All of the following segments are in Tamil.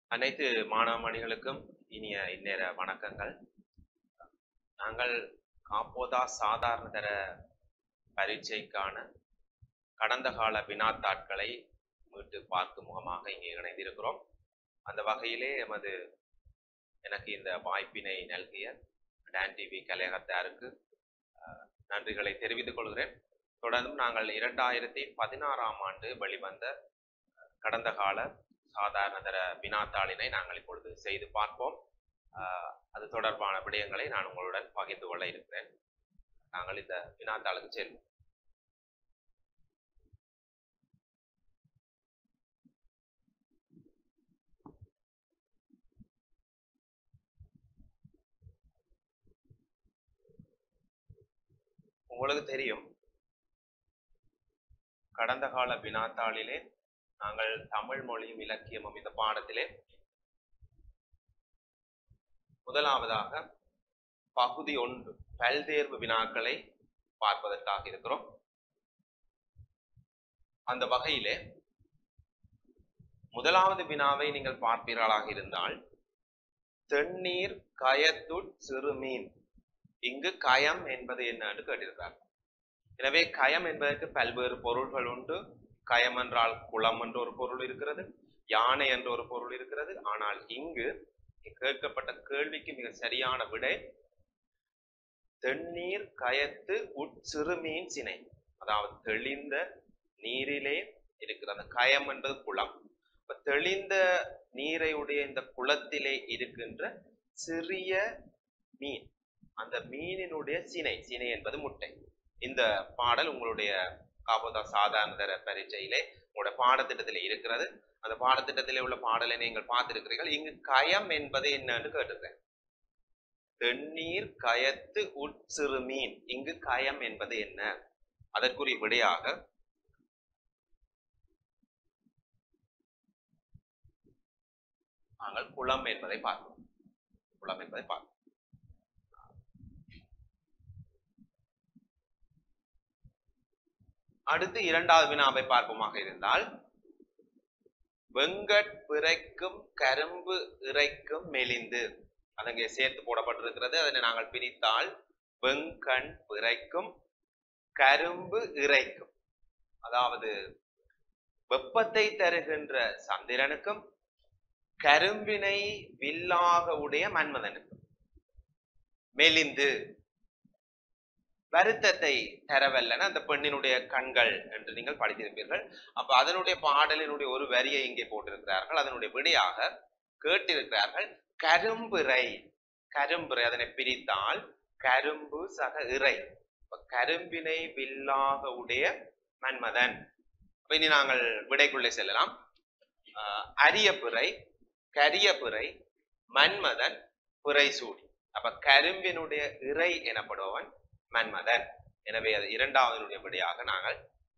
அனைத்து மாணவ மணிகளுக்கும் இனிய இந்நேர வணக்கங்கள் நாங்கள் காப்போதா சாதாரண தர பரீட்சைக்கான கடந்த கால வினாத்தாட்களை மீட்டு பார்க்கும் முகமாக இங்கே இணைந்திருக்கிறோம் அந்த வகையிலே எமது எனக்கு இந்த வாய்ப்பினை நல்கிய டான் டிவி கலையகத்தாருக்கு அஹ், நன்றிகளை தெரிவித்துக் கொள்கிறேன் தொடர்ந்தும் நாங்கள் இரண்டாயிரத்தி பதினாறாம் ஆண்டு வெளிவந்த அஹ், கடந்த கால சாதாரண தர வினாத்தாளினை நாங்கள் இப்பொழுது செய்து பார்ப்போம் ஆஹ் அது தொடர்பான விடயங்களை நான் உங்களுடன் பகிர்ந்து கொள்ள இருக்கிறேன் நாங்கள் இந்த வினாத்தாளுக்கு செல்வோம் உங்களுக்கு தெரியும் கடந்த கால வினாத்தாளிலே நாங்கள் தமிழ் மொழியும் இலக்கியமும் இந்த பாடத்திலே முதலாவதாக பகுதி ஒன்று பல்தேர்வு வினாக்களை பார்ப்பதற்காக இருக்கிறோம் அந்த வகையிலே முதலாவது வினாவை நீங்கள் பார்ப்பீர்களாக இருந்தால் தென்னீர் கயத்துட் சிறுமீன் இங்கு கயம் என்பது என்ன என்று கேட்டிருக்கிறார் எனவே கயம் என்பதற்கு பல்வேறு பொருள்கள் உண்டு கயம் என்றால் குளம் என்ற ஒரு பொருள் இருக்கிறது யானை என்ற ஒரு பொருள் இருக்கிறது ஆனால் இங்கு கேட்கப்பட்ட கேள்விக்கு மிக சரியான விடை தென்னீர் கயத்து உட்சிறுமீன் சினை அதாவது தெளிந்த நீரிலே இருக்கிற அந்த கயம் என்பது குளம் இப்ப தெளிந்த நீரை உடைய இந்த குளத்திலே இருக்கின்ற சிறிய மீன் அந்த மீனினுடைய சினை சினை என்பது முட்டை இந்த பாடல் உங்களுடைய காபோதா சாதாரண தர பரீட்சையிலே உங்களோட பாடத்திட்டத்திலே இருக்கிறது அந்த பாடத்திட்டத்திலே உள்ள பாடலை நீங்கள் பார்த்திருக்கிறீர்கள் இங்கு கயம் என்பது என்னன்னு கேட்டிருக்கேன் தென்னீர் கயத்து உட்சிறு மீன் இங்கு கயம் என்பது என்ன அதற்குரிய விடையாக நாங்கள் குளம் என்பதை பார்க்கிறோம் குளம் என்பதை பார்க்கிறோம் அடுத்து இரண்டாவது வினாவை பார்ப்போமாக இருந்தால் வெங்கட் பிறைக்கும் கரும்பு இறைக்கும் மெலிந்து அது அங்கே சேர்த்து போடப்பட்டிருக்கிறது அதனை நாங்கள் பிரித்தால் வெங்கண் பிறைக்கும் கரும்பு இறைக்கும் அதாவது வெப்பத்தை தருகின்ற சந்திரனுக்கும் கரும்பினை வில்லாக உடைய மன்மதனுக்கும் மெலிந்து வருத்தத்தை தரவல்லன அந்த பெண்ணினுடைய கண்கள் என்று நீங்கள் படித்திருப்பீர்கள் அப்ப அதனுடைய பாடலினுடைய ஒரு வரியை இங்கே போட்டிருக்கிறார்கள் அதனுடைய விடையாக கேட்டிருக்கிறார்கள் கரும்பிறை கரும்பிறை அதனை பிரித்தால் கரும்பு சக இறை அப்ப கரும்பினை வில்லாக உடைய மன்மதன் அப்ப இனி நாங்கள் விடைக்குள்ளே செல்லலாம் ஆஹ் அரிய பிறை கரிய பிறை மன்மதன் பிறை சூடி அப்ப கரும்பினுடைய இறை எனப்படுபவன் மன்மதன் எனவே அது இரண்டாவதனுடைய விடையாக நாங்கள்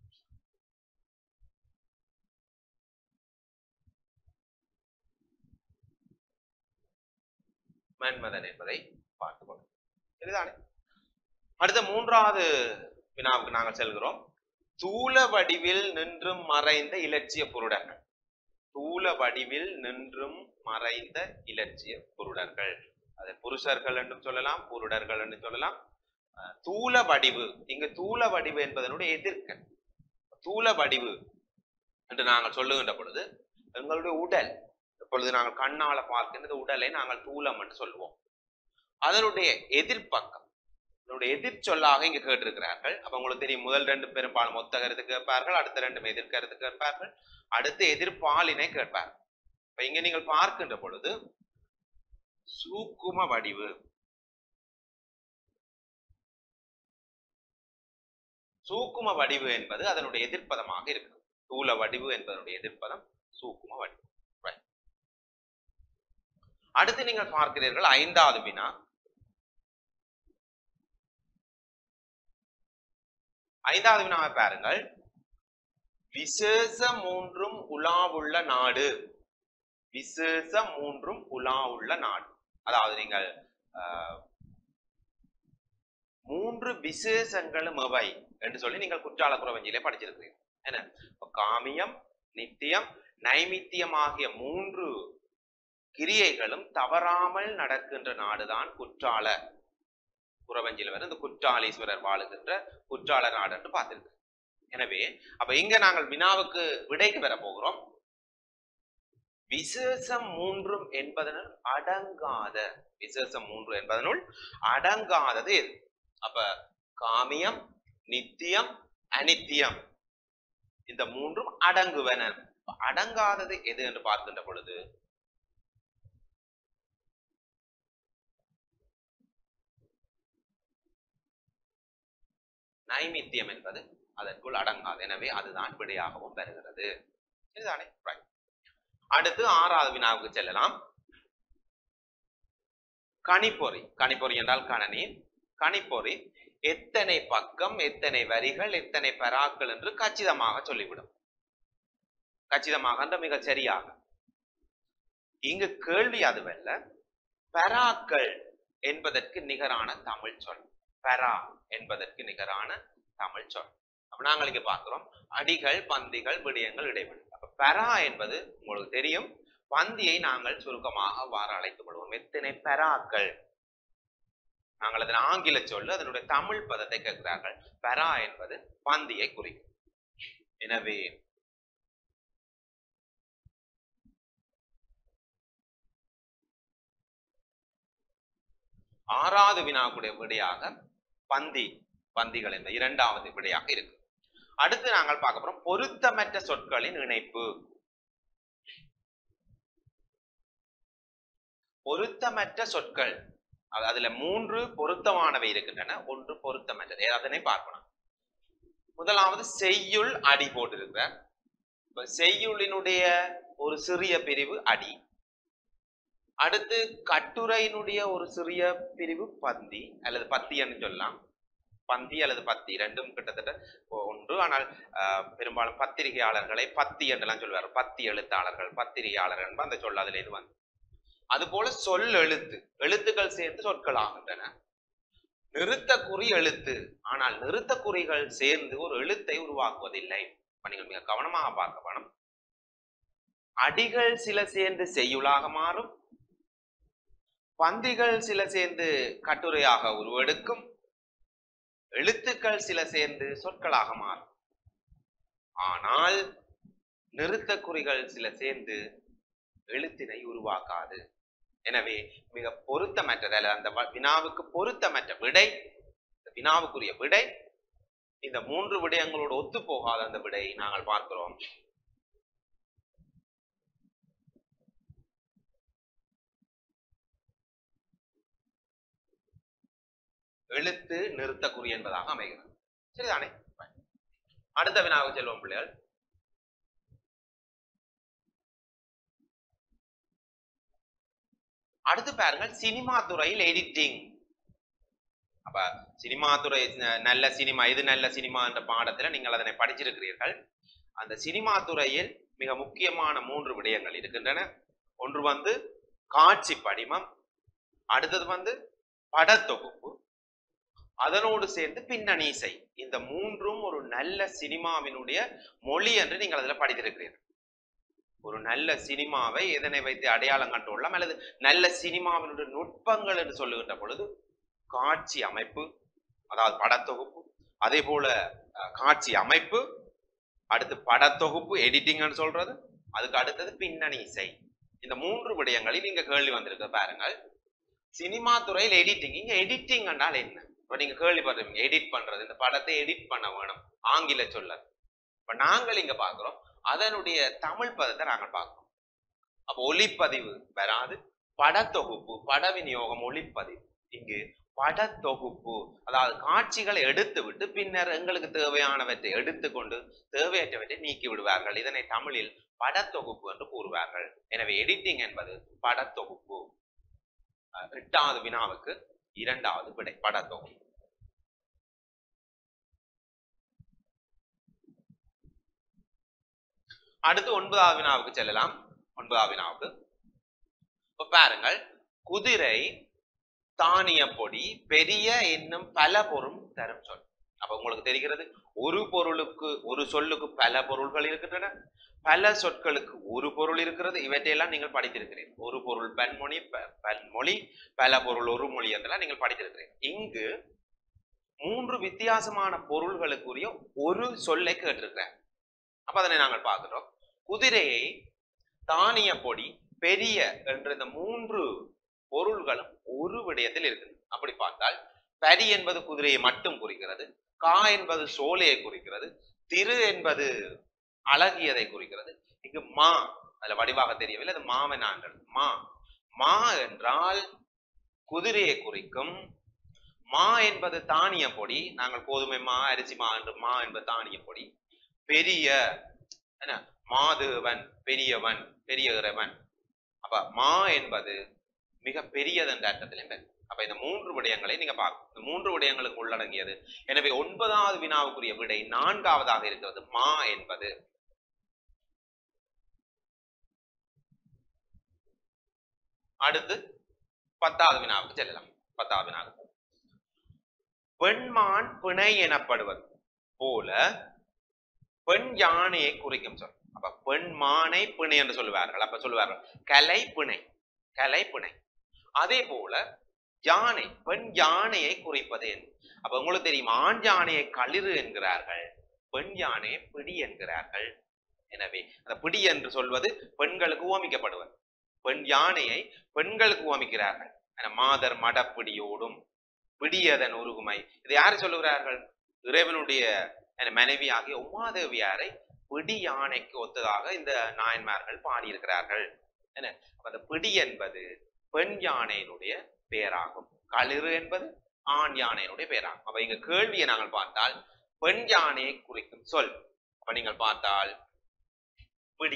மன்மதன் என்பதை பார்த்துக் கொள்ளும் சரிதானே அடுத்த மூன்றாவது வினாவுக்கு நாங்கள் செல்கிறோம் தூல வடிவில் நின்றும் மறைந்த இலட்சிய புருடர்கள் தூல வடிவில் நின்றும் மறைந்த இலட்சிய புருடர்கள் அது புருஷர்கள் என்றும் சொல்லலாம் புருடர்கள் என்று சொல்லலாம் அஹ் தூல வடிவு இங்கு தூல வடிவு என்பதனுடைய எதிர்க்க தூல வடிவு என்று நாங்கள் சொல்லுகின்ற பொழுது எங்களுடைய உடல் இப்பொழுது நாங்கள் கண்ணால பார்க்கின்ற உடலை நாங்கள் தூலம் என்று சொல்லுவோம் அதனுடைய எதிர்ப்பக்கம் அதனுடைய எதிர்ச்சொல்லாக இங்கு கேட்டிருக்கிறார்கள் அப்ப உங்களுக்கு தெரியும் முதல் ரெண்டு பெரும்பாலும் மொத்த கருத்து கேட்பார்கள் அடுத்த ரெண்டும் எதிர்கருத்து கேட்பார்கள் அடுத்து எதிர்ப்பாலினை கேட்பார்கள் இப்ப இங்க நீங்கள் பார்க்கின்ற பொழுது சூக்கும வடிவு சூக்கும வடிவு என்பது அதனுடைய எதிர்ப்பதமாக இருக்கிறது தூல வடிவு என்பதனுடைய எதிர்ப்பதம் சூக்கும வடிவு Right. அடுத்து நீங்கள் பார்க்கிறீர்கள் ஐந்தாவது வினா ஐந்தாவது வினாவை பாருங்கள் விசேஷ மூன்றும் உலாவுள்ள நாடு விசேஷ மூன்றும் உலாவுள்ள நாடு அதாவது நீங்கள் ஆஹ், மூன்று விசேஷங்களும் எவை என்று சொல்லி நீங்கள் குற்றால குறவஞ்சியிலே படிச்சிருக்கிறீங்க என்ன இப்ப காமியம் நித்தியம் நைமித்தியம் ஆகிய மூன்று கிரியைகளும் தவறாமல் நடக்கின்ற நாடுதான் குற்றால புறவஞ்சில வர இந்த குற்றாலீஸ்வரர் வாழுகின்ற குற்றால நாடு என்று பார்த்திருக்கு எனவே அப்ப இங்க நாங்கள் வினாவுக்கு விடைக்கு பெற போகிறோம் விசேஷம் மூன்றும் என்பதனுள் அடங்காத விசேஷம் மூன்று என்பதனுள் அடங்காதது எது அப்ப காமியம் நித்தியம் அனித்தியம் இந்த மூன்றும் அடங்குவன அப்ப அடங்காதது எது என்று பார்க்கின்ற பொழுது நைமித்தியம் என்பது அதற்குள் அடங்காது எனவே அதுதான் விடையாகவும் வருகிறது இதுதானே Right. அடுத்து ஆறாவது வினாவுக்கு செல்லலாம் கணிப்பொறி கணிப்பொறி என்றால் கணனி கணிப்பொறி எத்தனை பக்கம் எத்தனை வரிகள் எத்தனை பெறாக்கள் என்று கச்சிதமாக சொல்லிவிடும் கச்சிதமாக என்ற மிக சரியாக இங்கு கேள்வி அதுவல்ல பெறாக்கள் என்பதற்கு நிகரான தமிழ் சொல் பெறா என்பதற்கு நிகரான தமிழ் சொல் அப்ப நாங்கள் இங்க பார்க்கிறோம் அடிகள் பந்திகள் விடயங்கள் இடைவெளி அப்ப பெறா என்பது உங்களுக்கு தெரியும் பந்தியை நாங்கள் சுருக்கமாக வார அழைத்துக் கொள்வோம் எத்தனை பெறாக்கள் நாங்கள் அதன் ஆங்கில சொல்லு அதனுடைய தமிழ் பதத்தை கேட்கிறார்கள் பெறா என்பது பந்தியை குறிக்கும் எனவே ஆறாவது வினாவுடைய விடையாக பந்தி பந்திகள் என்ற இரண்டாவது விடையாக இருக்கு அடுத்து நாங்கள் பார்க்க போறோம் பொருத்தமற்ற சொற்களின் இணைப்பு பொருத்தமற்ற சொற்கள் அது- அதுல மூன்று பொருத்தமானவை இருக்கின்றன ஒன்று பொருத்தமற்றது ஏ, அதனை பார்க்கணும் முதலாவது செய்யுள் அடி போட்டிருக்கிற இப்ப செய்யுளினுடைய ஒரு சிறிய பிரிவு அடி அடுத்து கட்டுரையினுடைய ஒரு சிறிய பிரிவு பந்தி அல்லது பத்தின்னு சொல்லலாம் பந்தி அல்லது பத்தி ரெண்டும் கிட்டத்தட்ட ஒ- ஒன்று ஆனால் ஆஹ், பெரும்பாலும் பத்திரிகையாளர்களை பத்தி என்றெல்லாம் சொல்லுவார் பத்தி எழுத்தாளர்கள் பத்திரிகையாளர் என்பது அந்த சொல் அதுல இது வந்து அதுபோல சொல் எழுத்து எழுத்துக்கள் சேர்ந்து சொற்கள் ஆகின்றன நிறுத்தக்குறி எழுத்து ஆனால் நிறுத்தக்குறிகள் சேர்ந்து ஒரு எழுத்தை உருவாக்குவதில்லை இப்ப நீங்கள் மிக கவனமாக பார்க்க வேணும் அடிகள் சில சேர்ந்து செய்யுளாக மாறும் பந்திகள் சில சேர்ந்து கட்டுரையாக உருவெடுக்கும் எழுத்துக்கள் சில சேர்ந்து சொற்களாக மாறும் ஆனால் நிறுத்தக்குறிகள் சில சேர்ந்து எழுத்தினை உருவாக்காது எனவே மிக பொருத்தமற்றது அல்ல அந்த வ- வினாவுக்கு பொருத்தமற்ற விடை இந்த வினாவுக்குரிய விடை இந்த மூன்று விடயங்களோடு ஒத்து போகாத அந்த விடையை நாங்கள் பார்க்கிறோம் எழுத்து நிறுத்தக்குறி என்பதாக அமைகிறது சரிதானே அடுத்த வினாவுக்கு செல்வோம் பிள்ளைகள் அடுத்து பாருங்கள் சினிமா துறையில் எடிட்டிங் அப்ப சினிமா துறை ந- நல்ல சினிமா இது நல்ல சினிமா என்ற பாடத்துல நீங்கள் அதனை படிச்சிருக்கிறீர்கள் அந்த சினிமா துறையில் மிக முக்கியமான மூன்று விடயங்கள் இருக்கின்றன ஒன்று வந்து காட்சி படிமம் அடுத்தது வந்து படத்தொகுப்பு அதனோடு சேர்ந்து பின்னணி இசை இந்த மூன்றும் ஒரு நல்ல சினிமாவினுடைய மொழி என்று நீங்கள் அதில் படித்திருக்கிறீர்கள் ஒரு நல்ல சினிமாவை எதனை வைத்து அடையாளம் கண்டுள்ளலாம் அல்லது நல்ல சினிமாவினுடைய நுட்பங்கள் என்று சொல்லுகின்ற பொழுது காட்சி அமைப்பு அதாவது படத்தொகுப்பு அதே போல அஹ், காட்சி அமைப்பு அடுத்து படத்தொகுப்பு எடிட்டிங்னு சொல்றது அதுக்கு அடுத்தது பின்னணி இசை இந்த மூன்று விடயங்களில் நீங்க கேள்வி வந்திருக்கு பாருங்கள் சினிமா துறையில் எடிட்டிங் இங்க எடிட்டிங் என்றால் என்ன இப்ப நீங்க கேள்விப்படுறீங்க எடிட் பண்றது இந்த படத்தை எடிட் பண்ண வேணும் ஆங்கில சொல்ல இப்ப நாங்கள் இங்க பாக்குறோம் அதனுடைய தமிழ் பதத்தை நாங்கள் பார்க்கிறோம் அப்ப ஒளிப்பதிவு வராது படத்தொகுப்பு பட விநியோகம் ஒளிப்பதிவு இங்கு படத்தொகுப்பு அதாவது காட்சிகளை எடுத்து விட்டு பின்னர் எங்களுக்கு தேவையானவற்றை எடுத்துக்கொண்டு தேவையற்றவற்றை நீக்கி விடுவார்கள் இதனை தமிழில் படத்தொகுப்பு என்று கூறுவார்கள் எனவே எடிட்டிங் என்பது படத்தொகுப்பு அஹ் எட்டாவது வினாவுக்கு இரண்டாவது விடை படத்தொகுப்பு அடுத்து ஒன்பதாவது வினாவுக்கு செல்லலாம் ஒன்பதாவது வினாவுக்கு இப்ப பாருங்கள் குதிரை தானிய பொடி பெரிய என்னும் பல பொருள் தரும் சொல் அப்ப உங்களுக்கு தெரிகிறது ஒரு பொருளுக்கு ஒரு சொல்லுக்கு பல பொருள்கள் இருக்கின்றன பல சொற்களுக்கு ஒரு பொருள் இருக்கிறது இவற்றையெல்லாம் நீங்கள் படித்திருக்கிறீர்கள் ஒரு பொருள் பன்மொழி ப- பன்மொழி பல பொருள் ஒரு மொழி என்றெல்லாம் நீங்கள் படித்திருக்கிறீர்கள் இங்கு மூன்று வித்தியாசமான பொருள்களுக்குரிய ஒரு சொல்லை கேட்டிருக்கிறேன் அப்ப அதனை நாங்கள் பார்க்கிறோம் குதிரையை தானிய பொடி பெரிய என்ற இந்த மூன்று பொருள்களும் ஒரு விடயத்தில் இருக்குது அப்படி பார்த்தால் பரி என்பது குதிரையை மட்டும் குறிக்கிறது கா என்பது சோலையை குறிக்கிறது திரு என்பது அழகியதை குறிக்கிறது இங்கு மா அதுல வடிவாக தெரியவில்லை அது மாவெனான்றது மா மா என்றால் குதிரையை குறிக்கும் மா என்பது தானிய பொடி நாங்கள் கோதுமை மா அரிசி மா என்று மா என்பது தானிய பொடி பெரிய என்ன மாதேவன் பெரியவன் பெரிய இறைவன் அப்ப மா என்பது மிக பெரியது என்ற அர்த்தத்தில் என்பது அப்ப இந்த மூன்று விடயங்களை நீங்க பார்க்கணும் இந்த மூன்று விடயங்களுக்கு உள்ளடங்கியது எனவே ஒன்பதாவது வினாவுக்குரிய விடை நான்காவதாக இருக்கிறது மா என்பது அடுத்து பத்தாவது வினாவுக்கு செல்லலாம் பத்தாவது வினாவுக்கு பெண்மான் பிணை எனப்படுவது போல பெண் யானையை குறிக்கும் சொல் அப்ப பெண் மானை பிணை என்று சொல்லுவார்கள் அப்ப சொல்லுவார்கள் கலை பிணை கலை பிணை அதே போல யானை பெண் யானையை குறிப்பது என்ன அப்ப உங்களுக்கு தெரியும் ஆண் யானையை களிறு என்கிறார்கள் பெண் யானையை பிடி என்கிறார்கள் எனவே அந்த பிடி என்று சொல்வது பெண்களுக்கு ஓமிக்கப்படுவது பெண் யானையை பெண்களுக்கு ஓமிக்கிறார்கள் என மாதர் மடப்பிடியோடும் பிடியதன் உருகுமை இதை யாரு சொல்லுகிறார்கள் இறைவனுடைய என மனைவி ஆகிய உமாதேவியாரை பிடி யானைக்கு ஒத்ததாக இந்த நாயன்மார்கள் பாடியிருக்கிறார்கள் என்ன அப்ப அந்த பிடி என்பது பெண் யானையினுடைய பெயராகும் களிறு என்பது ஆண் யானையினுடைய பெயராகும் அப்ப இங்க கேள்வியை நாங்கள் பார்த்தால் பெண் யானையை குறிக்கும் சொல் அப்ப நீங்கள் பார்த்தால் பிடி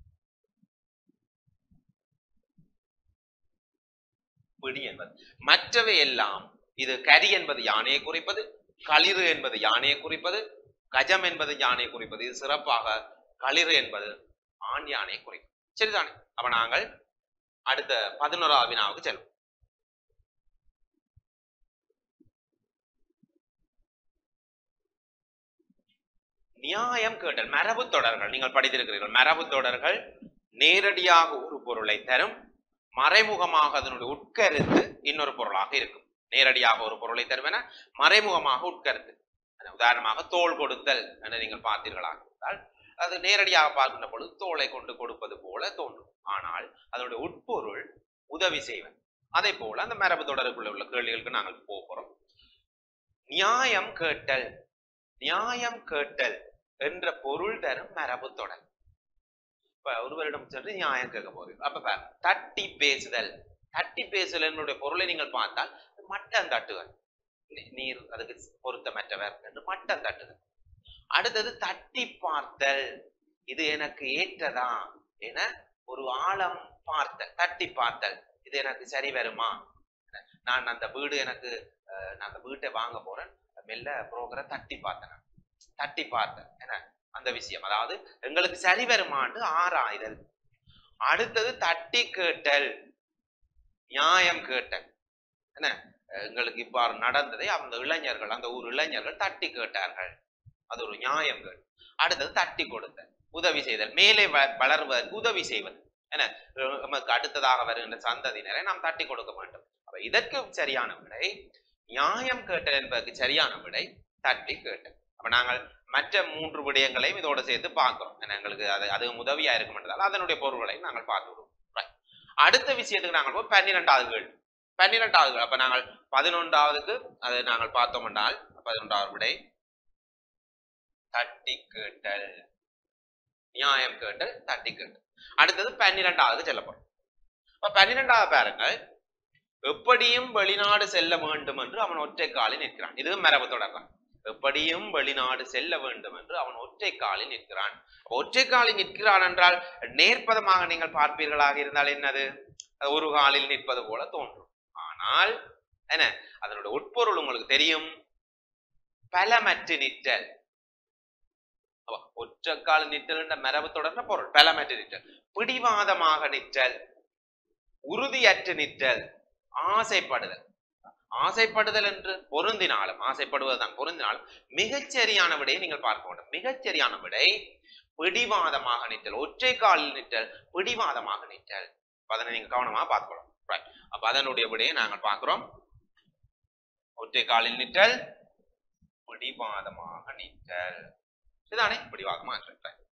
பிடி என்பது மற்றவை எல்லாம் இது கரி என்பது யானையை குறிப்பது களிறு என்பது யானையை குறிப்பது கஜம் என்பது யானையை குறிப்பது இது சிறப்பாக களிறு என்பது ஆண் யானையை குறிக்கும் சரிதானே அப்ப நாங்கள் அடுத்த பதினோராவது வினாவுக்கு செல்வோம் நியாயம் கேட்டல் மரபு தொடர்கள் நீங்கள் படித்திருக்கிறீர்கள் மரபு தொடர்கள் நேரடியாக ஒரு பொருளை தரும் மறைமுகமாக அதனுடைய உட்கருத்து இன்னொரு பொருளாக இருக்கும் நேரடியாக ஒரு பொருளை தருவன மறைமுகமாக உட்கருத்து உதாரணமாக தோல் கொடுத்தல் என நீங்கள் பார்த்தீர்களாக இருந்தால் அது நேரடியாக பார்க்கின்ற பொழுது தோலை கொண்டு கொடுப்பது போல தோன்றும் ஆனால் அதனுடைய உட்பொருள் உதவி செய்வன் அதே போல அந்த மரபு தொடருக்குள்ள உள்ள கேள்விகளுக்கு நாங்கள் போகிறோம் நியாயம் கேட்டல் நியாயம் கேட்டல் என்ற பொருள் தரும் மரபு தொடர் இப்ப ஒருவரிடம் சென்று நியாயம் கேட்க போறீங்க அப்ப பாருங்க, தட்டி பேசுதல் தட்டி பேசுதல் என்னுடைய பொருளை நீங்கள் பார்த்தால் மட்டம் தட்டுவர் நீ- நீர் அதுக்கு பொருத்தமற்றவர் என்று மட்டம் தட்டுதல் அடுத்தது தட்டி பார்த்தல் இது எனக்கு ஏற்றதா என ஒரு ஆழம் பார்த்தல் தட்டி பார்த்தல் இது எனக்கு சரி வருமா நான் அந்த வீடு எனக்கு அஹ், நான் அந்த வீட்டை வாங்க போறேன் மெல்ல புரோக்கரை தட்டி பார்த்தேன் நான். தட்டி பார்த்தேன் என்ன அந்த விஷயம் அதாவது எங்களுக்கு சரி வருமாண்டு ஆராய்தல் அடுத்தது தட்டி கேட்டல் நியாயம் கேட்டல் என்ன எங்களுக்கு இவ்வாறு நடந்ததை அந்த இளைஞர்கள் அந்த ஊர் இளைஞர்கள் தட்டி கேட்டார்கள் அது ஒரு நியாயம் கேட்டு அடுத்தது தட்டி கொடுத்தல் உதவி செய்தல் மேலே வ- வளர்வதற்கு உதவி செய்வது என்ன நமக்கு அடுத்ததாக வருகின்ற சந்ததியினரை நாம் தட்டி கொடுக்க வேண்டும் அப்ப இதற்கு சரியான விடை நியாயம் கேட்டல் என்பதற்கு சரியான விடை தட்டி கேட்டல் அப்ப நாங்கள் மற்ற மூன்று விடயங்களையும் இதோட சேர்த்து பார்க்கிறோம் ஏன்னா எங்களுக்கு அது அது உதவியா இருக்கும் என்றதால் அதனுடைய பொருள்களை நாங்கள் பார்த்து விடுவோம் Right. அடுத்த விஷயத்துக்கு நாங்கள் போய் பன்னிரெண்டாவது கேள்வி பன்னிரெண்டாவது கேள்வி. அப்ப நாங்கள் பதினொன்றாவதுக்கு அதை நாங்கள் பார்த்தோம் என்றால் பதினொன்றாவது விடை தட்டி கேட்டல் நியாயம் கேட்டல் தட்டி கேட்டல் அடுத்தது பன்னிரெண்டாவது செல்ல போறோம் இப்ப பன்னிரெண்டாவது பாருங்கள் எப்படியும் வெளிநாடு செல்ல வேண்டும் என்று அவன் ஒற்றை காலில் நிற்கிறான் இது மரபு தொடர்தான் எப்படியும் வெளிநாடு செல்ல வேண்டும் என்று அவன் ஒற்றை காலில் நிற்கிறான் அப்ப ஒற்றை காலில் நிற்கிறான் என்றால் நேர்ப்பதமாக நீங்கள் பார்ப்பீர்களாக இருந்தால் என்னது அது ஒரு காலில் நிற்பது போல தோன்றும் ஆனால் என்ன அதனுடைய உட்பொருள் உங்களுக்கு தெரியும் பலமற்று நிற்றல் அப்ப ஒற்றைக்கால் நிற்றல் என்ற மரபு தொடர்ந்த பொருள் பலமற்று நிற்றல் பிடிவாதமாக நிற்றல் உறுதியற்று நிற்றல் ஆசைப்படுதல் ஆசைப்படுதல் என்று பொருந்தினாலும் ஆசைப்படுவதுதான் பொருந்தினாலும் மிகச்சரியான விடையை நீங்கள் பார்க்க வேண்டும் மிகச்சரியான விடை பிடிவாதமாக நிற்றல் ஒற்றை காலில் நிற்றல் பிடிவாதமாக நிற்றல் அப்ப அதனை நீங்க கவனமா பார்த்துக்கணும் Right. அப்ப அதனுடைய விடையை நாங்கள் பார்க்கிறோம் ஒற்றை காலில் நிற்றல் பிடிவாதமாக நிற்றல் இதுதானே பிடிவாதமாக நிற்றல் Right.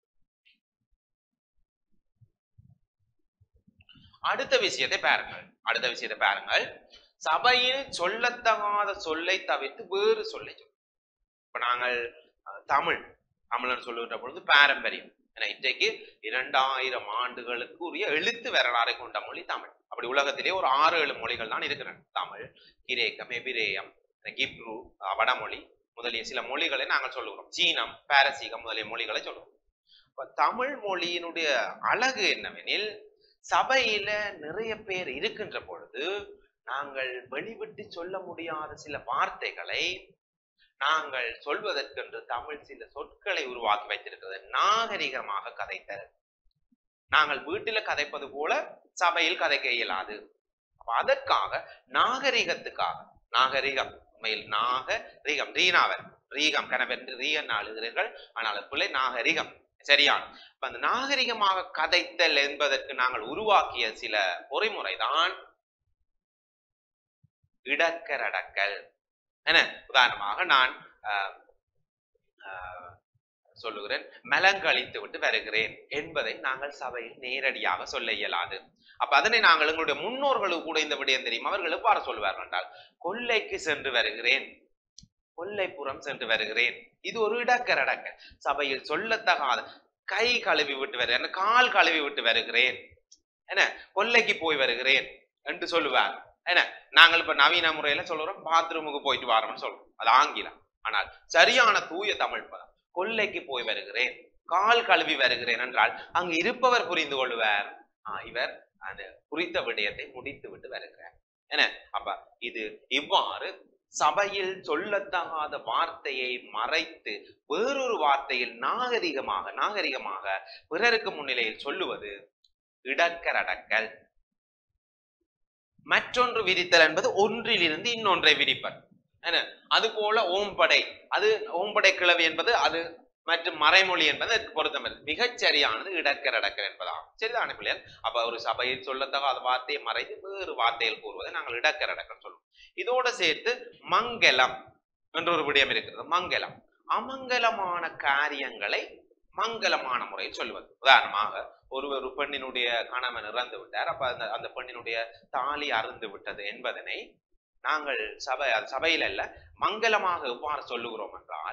அடுத்த விஷயத்தை பாருங்கள் அடுத்த விஷயத்தை பாருங்கள் சபையில் சொல்லத்தகாத சொல்லை தவிர்த்து வேறு சொல்லை சொல்லு இப்ப நாங்கள் அஹ், தமிழ் தமிழ்னு சொல்லுகின்ற பொழுது பாரம்பரியம் ஏன்னா இன்றைக்கு இரண்டாயிரம் ஆண்டுகளுக்கு உரிய எழுத்து வரலாறை கொண்ட மொழி தமிழ் அப்படி உலகத்திலே ஒரு ஆறு ஏழு மொழிகள் தான் இருக்கின்றன தமிழ் கிரேக்கம் எபிரேயம் கிப்ரு அஹ், வடமொழி முதலிய சில மொழிகளை நாங்கள் சொல்லுகிறோம் சீனம் பாரசீகம் முதலிய மொழிகளை சொல்லுவோம் இப்ப தமிழ் மொழியினுடைய அழகு என்னவெனில் சபையில நிறைய பேர் இருக்கின்ற பொழுது நாங்கள் வெளிவிட்டு சொல்ல முடியாத சில வார்த்தைகளை நாங்கள் சொல்வதற்கென்று தமிழ் சில சொற்களை உருவாக்கி வைத்திருக்கிறது நாகரிகமாக கதைத்தல் நாங்கள் வீட்டில கதைப்பது போல சபையில் கதைக்க இயலாது அப்ப அதற்காக நாகரிகத்துக்காக நாகரிகம் உண்மையில் நாகரிகம் ரீனாவர் ரீகம் கனவென்று ரீகன் எழுதுகிறீர்கள் ஆனால் அது பிள்ளை நாகரிகம் சரியான் அப்ப அந்த நாகரிகமாக கதைத்தல் என்பதற்கு நாங்கள் உருவாக்கிய சில பொறிமுறைதான் இடக்கரடக்கல் என்ன உதாரணமாக நான் ஆஹ், ஆஹ், சொல்லுகிறேன் மலங்கழித்து விட்டு வருகிறேன் என்பதை நாங்கள் சபையில் நேரடியாக சொல்ல இயலாது அப்ப அதனை நாங்கள் எங்களுடைய முன்னோர்களுக்கு கூட இந்த விடயம் தெரியும் அவர்கள் எவ்வாறு சொல்லுவார்கள் என்றால் கொல்லைக்கு சென்று வருகிறேன் கொல்லைப்புறம் சென்று வருகிறேன் இது ஒரு இடக்கரடக்கல் சபையில் சொல்லத்தகாத கை கழுவி விட்டு வருகிறேன் கால் கழுவி விட்டு வருகிறேன் என்ன கொல்லைக்கு போய் வருகிறேன் என்று சொல்லுவார் என்ன நாங்கள் இப்ப நவீன முறையில சொல்றோம் பாத்ரூமுக்கு போயிட்டு வரோம்னு சொல்றோம் அது ஆங்கிலம் ஆனால் சரியான தூய தமிழ் பதம் கொல்லைக்கு போய் வருகிறேன் கால் கழுவி வருகிறேன் என்றால் அங்கு இருப்பவர் புரிந்து கொள்வார் ஆ, இவர் அந்த குறித்த விடயத்தை முடித்து விட்டு வருகிறார் என்ன அப்ப இது இவ்வாறு சபையில் சொல்லத்தகாத வார்த்தையை மறைத்து வேறொரு வார்த்தையில் நாகரிகமாக நாகரிகமாக பிறருக்கு முன்னிலையில் சொல்லுவது இடக்கரடக்கல் மற்றொன்று விரித்தல் என்பது ஒன்றிலிருந்து இன்னொன்றை விரிப்பது என்ன அது போல ஓம்படை அது ஓம்படை கிளவி என்பது அது மற்றும் மறைமொழி என்பது அதற்கு பொருத்தமல்ல மிகச் சரியானது இடக்கரடக்கல் என்பதாகும் சரிதானே பிள்ளைகள் அப்ப ஒரு சபையில் சொல்லத்தகாத வார்த்தையை மறைத்து வேறு வார்த்தையில் கூறுவதை நாங்கள் இடக்கரடக்கல் சொல்லுவோம் இதோட சேர்த்து மங்கலம் என்ற ஒரு விடயம் இருக்கிறது மங்கலம் அமங்கலமான காரியங்களை மங்கலமான முறையில் சொல்லுவது உதாரணமாக ஒரு ஒரு பெண்ணினுடைய கணவன் இறந்து விட்டார் அப்ப அந்த அந்த பெண்ணினுடைய தாலி அருந்து விட்டது என்பதனை நாங்கள் சபை சபையில் அல்ல மங்கலமாக எவ்வாறு சொல்லுகிறோம் என்றால்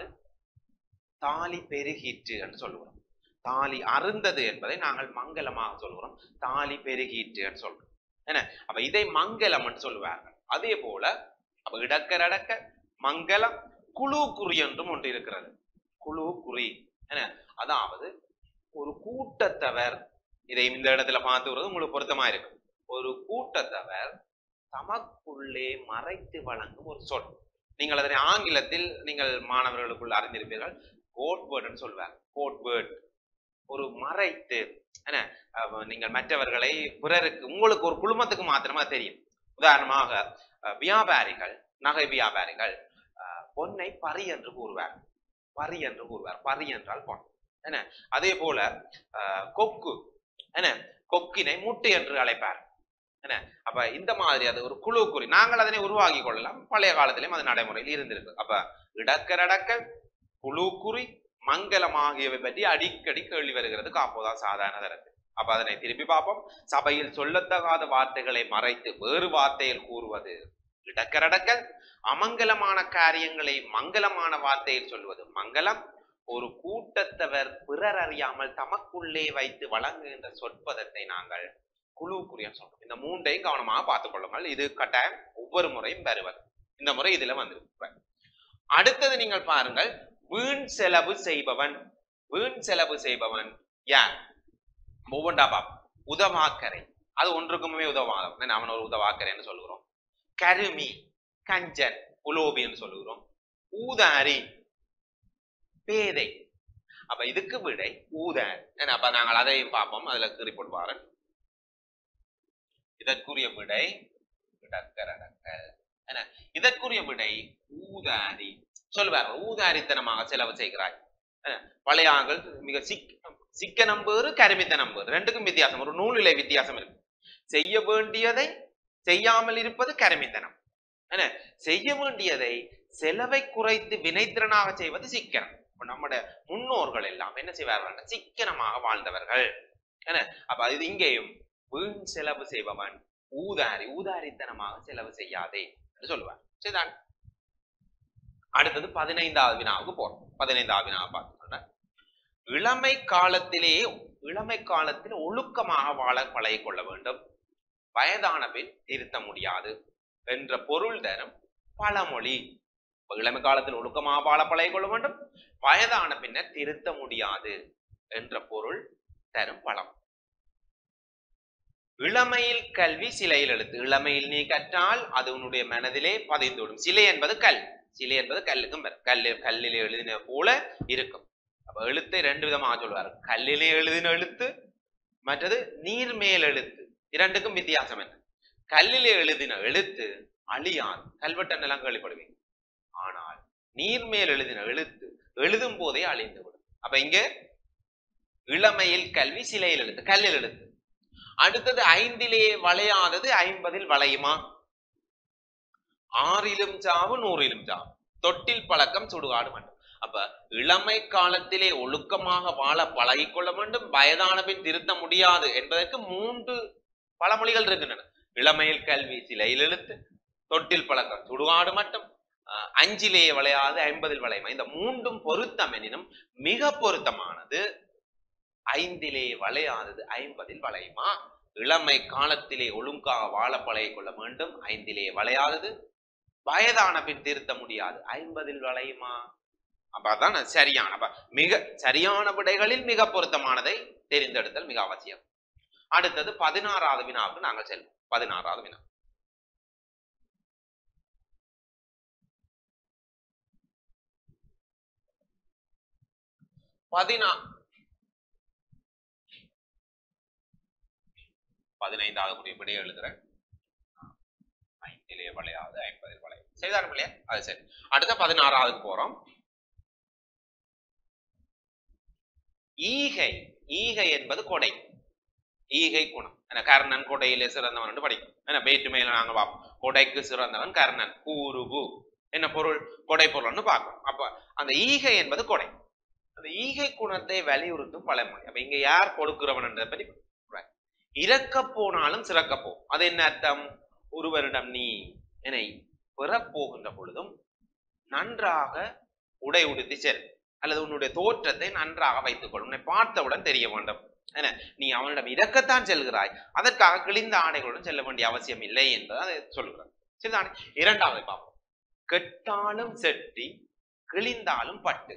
தாலி பெருகிற்று என்று சொல்லுகிறோம் தாலி அருந்தது என்பதை நாங்கள் மங்கலமாக சொல்கிறோம் தாலி பெருகிற்று என்று சொல்றோம் என்ன அப்ப இதை மங்கலம் என்று சொல்லுவார்கள் அதே போல அப்ப இடக்கரடக்க மங்கலம் குழு குறி என்றும் ஒன்று இருக்கிறது குழு குறி என்ன அதாவது ஒரு கூட்டத்தவர் இதை இந்த இடத்துல பார்த்துக்கிறது உங்களுக்கு பொருத்தமா இருக்கும் ஒரு கூட்டத்தவர் தமக்குள்ளே மறைத்து வழங்கும் ஒரு சொல் நீங்கள் அதனை ஆங்கிலத்தில் நீங்கள் மாணவர்களுக்குள் அறிந்திருப்பீர்கள் கோட் வேர்டுன்னு சொல்வார் கோட் வேர்ட் ஒரு மறைத்து என்ன அஹ் நீங்கள் மற்றவர்களை பிறருக்கு உங்களுக்கு ஒரு குழுமத்துக்கு மாத்திரமா தெரியும் உதாரணமாக அஹ் வியாபாரிகள் நகை வியாபாரிகள் அஹ் பொன்னை பரி என்று கூறுவார் பரி என்று கூறுவார் பரி என்றால் பொன் என்ன அதே போல அஹ் கொக்கு என்ன கொக்கினை முட்டு என்று அழைப்பார் என்ன அப்ப இந்த மாதிரி அது ஒரு குழு குறி நாங்கள் அதனை உருவாக்கி கொள்ளலாம் பழைய காலத்திலும் அது நடைமுறையில் இருந்திருக்கு அப்ப இடக்கரடக்க குழு குறி மங்கலம் ஆகியவை பற்றி அடிக்கடி கேள்வி வருகிறது காப்போதா சாதாரண தரத்து அப்ப அதனை திருப்பி பார்ப்போம் சபையில் சொல்லத்தகாத வார்த்தைகளை மறைத்து வேறு வார்த்தையில் கூறுவது இடக்கரடக்க அமங்கலமான காரியங்களை மங்கலமான வார்த்தையில் சொல்வது மங்கலம் ஒரு கூட்டத்தவர் பிறர் அறியாமல் தமக்குள்ளே வைத்து வழங்குகின்ற சொற்பதத்தை நாங்கள் குழு குறியம் சொல்றோம் இந்த மூன்றையும் கவனமாக பார்த்துக் கொள்ளுங்கள் இது கட்டாயம் ஒவ்வொரு முறையும் வருவது இந்த முறை இதுல வந்து அடுத்தது நீங்கள் பாருங்கள் வீண் செலவு செய்பவன் வீண் செலவு செய்பவன் யார் ஒவ்வொன்றா பார்ப்போம் உதவாக்கரை அது ஒன்றுக்குமே உதவாதவன் அவன் ஒரு உதவாக்கரைன்னு சொல்லுகிறோம் கருமி கஞ்சன் உலோபின்னு சொல்லுகிறோம் ஊதாரி பேதை அப்ப இதுக்கு விடை ஊதாரி ஏன்னா அப்ப நாங்கள் அதையும் பார்ப்போம் அதுல ரிப்போர்ட் பாருங்க இதற்குரிய விடை இடக்கரடக்கல் என்ன இதற்குரிய விடை ஊதாரி சொல்லுவார் ஊதாரித்தனமாக செலவு செய்கிறாய் என்ன? பழைய ஆண்கள் மிக சிக் சிக்கனம் வேறு கருமித்தனம் வேறு ரெண்டுக்கும் வித்தியாசம் ஒரு நூலிலே வித்தியாசம் இருக்கு செய்ய வேண்டியதை செய்யாமல் இருப்பது கருமித்தனம் என்ன செய்ய வேண்டியதை செலவை குறைத்து வினைத்திறனாக செய்வது சிக்கனம் இப்ப நம்முடைய முன்னோர்கள் எல்லாம் என்ன செய்வார்கள் சிக்கனமாக வாழ்ந்தவர்கள் என்ன அப்ப இது இங்கேயும் வீண் செலவு செய்பவன் ஊதாரி ஊதாரித்தனமாக செலவு செய்யாதே என்று சொல்லுவார் சரிதான் அடுத்தது பதினைந்தாவது வினாவுக்கு போறோம் பதினைந்தாவது வினாவை பார்த்துக்கொள்ள இளமை காலத்திலே இளமை காலத்தில் ஒழுக்கமாக வாழ பழகிக் கொள்ள வேண்டும் வயதான பின் திருத்த முடியாது என்ற பொருள் தரும் பழமொழி இப்ப இளமை காலத்தில் ஒழுக்கமாக வாழ பழகிக் கொள்ள வேண்டும் வயதான பின்னர் திருத்த முடியாது என்ற பொருள் தரும் பழம் இளமையில் கல்வி சிலையில் எழுத்து இளமையில் நீ கற்றால் அது உன்னுடைய மனதிலே பதிந்துவிடும் சிலை என்பது கல் சிலை என்பது கல்லுக்கும் பெயர். கல்லு கல்லிலே எழுதின போல இருக்கும் அப்ப எழுத்தை ரெண்டு விதமாக சொல்வார் கல்லிலே எழுதின எழுத்து மற்றது நீர் மேல் எழுத்து இரண்டுக்கும் வித்தியாசம் என்ன கல்லிலே எழுதின எழுத்து அழியாது கல்வெட்டம் எல்லாம் கேள்விப்படுவீங்க ஆனால் நீர் மேல் எழுதின எழுத்து எழுதும் போதே அழிந்து விடும் அப்ப இங்க இளமையில் கல்வி சிலையில் எழுத்து கல்லில் எழுத்து அடுத்தது ஐந்திலே வளையாதது ஐம்பதில் வளையுமா ஆறிலும் சாவு நூறிலும் சாவு தொட்டில் பழக்கம் சுடுகாடு வேண்டும் அப்ப இளமை காலத்திலே ஒழுக்கமாக வாழ பழகிக் கொள்ள வேண்டும் வயதான பின் திருத்த முடியாது என்பதற்கு மூன்று பழமொழிகள் இருக்கின்றன இளமையில் கல்வி சிலையில் எழுத்து தொட்டில் பழக்கம் சுடுகாடு மட்டும் அஹ், அஞ்சிலே வளையாது ஐம்பதில் வளையுமா இந்த மூன்றும் பொருத்தம் எனினும் மிக பொருத்தமானது ஐந்திலே வளையாதது ஐம்பதில் வளையுமா இளமை காலத்திலே ஒழுங்காக வாழ பழகிக் கொள்ள வேண்டும் ஐந்திலே வளையாதது வயதான பின் திருத்த முடியாது ஐம்பதில் வளையுமா அப்ப அதான் சரியான அப்ப மிக சரியான விடைகளில் மிக பொருத்தமானதை தெரிந்தெடுத்தல் மிக அவசியம் அடுத்தது பதினாறாவது வினாவுக்கு நாங்கள் செல்வோம் பதினாறாவது வினா பதினா பதினைந்தாவது குறி விடைய எழுதுறேன் ஐந்திலே வளையாது ஐம்பதில் வளையும் சரிதான இல்லையா அது சரி அடுத்த பதினாறாவதுக்கு போறோம் ஈகை ஈகை என்பது கொடை ஈகை குணம் என்ன கர்ணன் கொடையிலே சிறந்தவன் என்று படிக்கும் என்ன வேற்றுமையில நாங்க பார்ப்போம் கொடைக்கு சிறந்தவன் கர்ணன் கூறுபு என்ன பொருள் கொடை பொருள்னு பார்க்கணும் அப்ப அந்த ஈகை என்பது கொடை அந்த ஈகை குணத்தை வலியுறுத்தும் பழமொழி அப்ப இங்க யார் கொடுக்கிறவன் என்றதை பற்றி right. இறக்கப் போனாலும் சிறக்கப் போ அது என்ன அர்த்தம் ஒருவரிடம் நீ என்னை பெறப்போகின்ற பொழுதும் நன்றாக உடை உடுத்தி செல் அல்லது உன்னுடைய தோற்றத்தை நன்றாக வைத்துக் கொள் உன்னை பார்த்தவுடன் தெரிய வேண்டும் என்ன நீ அவனிடம் இறக்கத்தான் செல்கிறாய் அதற்காக கிழிந்த ஆடைகளுடன் செல்ல வேண்டிய அவசியம் இல்லை என்பதை அதை சொல்லுகிறார் சரிதானே இரண்டாவது பார்ப்போம் கெட்டாலும் செட்டி கிழிந்தாலும் பட்டு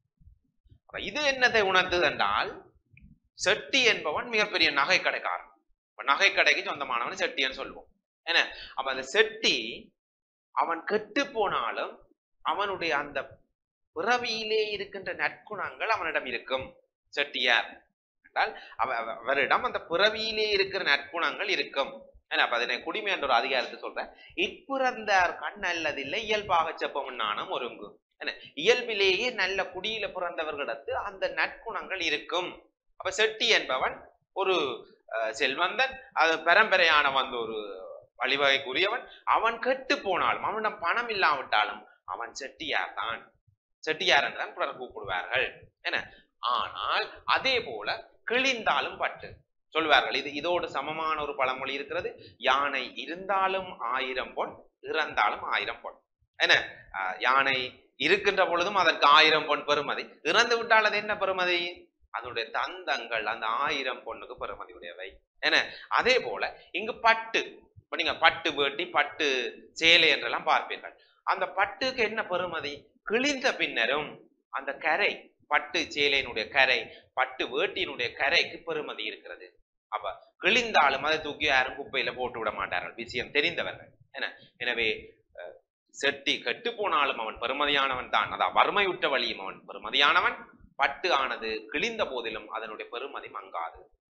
அப்ப இது என்னத்தை உணர்த்துது என்றால் செட்டி என்பவன் மிகப்பெரிய நகை கடைக்காரன் இப்ப நகை கடைக்கு சொந்தமானவன் செட்டின்னு சொல்லுவோம் என்ன அப்ப அந்த செட்டி அவன் கெட்டு போனாலும் அவனுடைய அந்த பிறவியிலே இருக்கின்ற நற்குணங்கள் அவனிடம் இருக்கும் செட்டியார் என்றால் அவ அவ- அவரிடம் அந்த பிறவியிலே இருக்கிற நற்குணங்கள் இருக்கும் ஏன்னா அப்ப அதனை குடிமை என்ற ஒரு அதிகாரத்தை சொல்றேன் இப்பிறந்தார் கண் நல்லதில்லை இயல்பாக செப்பம் நாணம் ஒருங்கு என்ன இயல்பிலேயே நல்ல குடியில பிறந்தவர்களிடத்து அந்த நற்குணங்கள் இருக்கும் அப்ப செட்டி என்பவன் ஒரு அஹ், செல்வந்தன் அது பரம்பரையான வந்து ஒரு வழிவகைக்குரியவன் அவன் கெட்டு போனாலும் அவனிடம் பணம் இல்லாவிட்டாலும் அவன் செட்டியார் தான் செட்டியார் என்றுதான் பிறர் கூப்பிடுவார்கள் என்ன ஆனால் அதே போல கிழிந்தாலும் பட்டு சொல்வார்கள் இது இதோடு சமமான ஒரு பழமொழி இருக்கிறது யானை இருந்தாலும் ஆயிரம் பொன் இறந்தாலும் ஆயிரம் பொன் என்ன ஆஹ், யானை இருக்கின்ற பொழுதும் அதற்கு ஆயிரம் பொன் பெறுமதி இறந்து விட்டால் அது என்ன பெறுமதி அதனுடைய தந்தங்கள் அந்த ஆயிரம் பொண்ணுக்கு பெறுமதி உடையவை என்ன அதே போல இங்கு பட்டு இப்ப நீங்க பட்டு வேட்டி பட்டு சேலை என்றெல்லாம் பார்ப்பீர்கள் அந்த பட்டுக்கு என்ன பெறுமதி கிழிந்த பின்னரும் அந்த கரை பட்டு சேலையினுடைய கரை பட்டு வேட்டியினுடைய கரைக்கு பெறுமதி இருக்கிறது அப்ப கிழிந்தாலும் அதை தூக்கி யாரும் குப்பையில போட்டு விட மாட்டார்கள் விஷயம் தெரிந்தவர்கள் என்ன எனவே அஹ், செட்டி கெட்டு போனாலும் அவன் பெருமதியானவன் தான் அதான் வறுமையுற்ற வழியும் அவன் பெருமதியானவன் பட்டு ஆனது கிழிந்த போதிலும் அதனுடைய பெருமதி மங்காது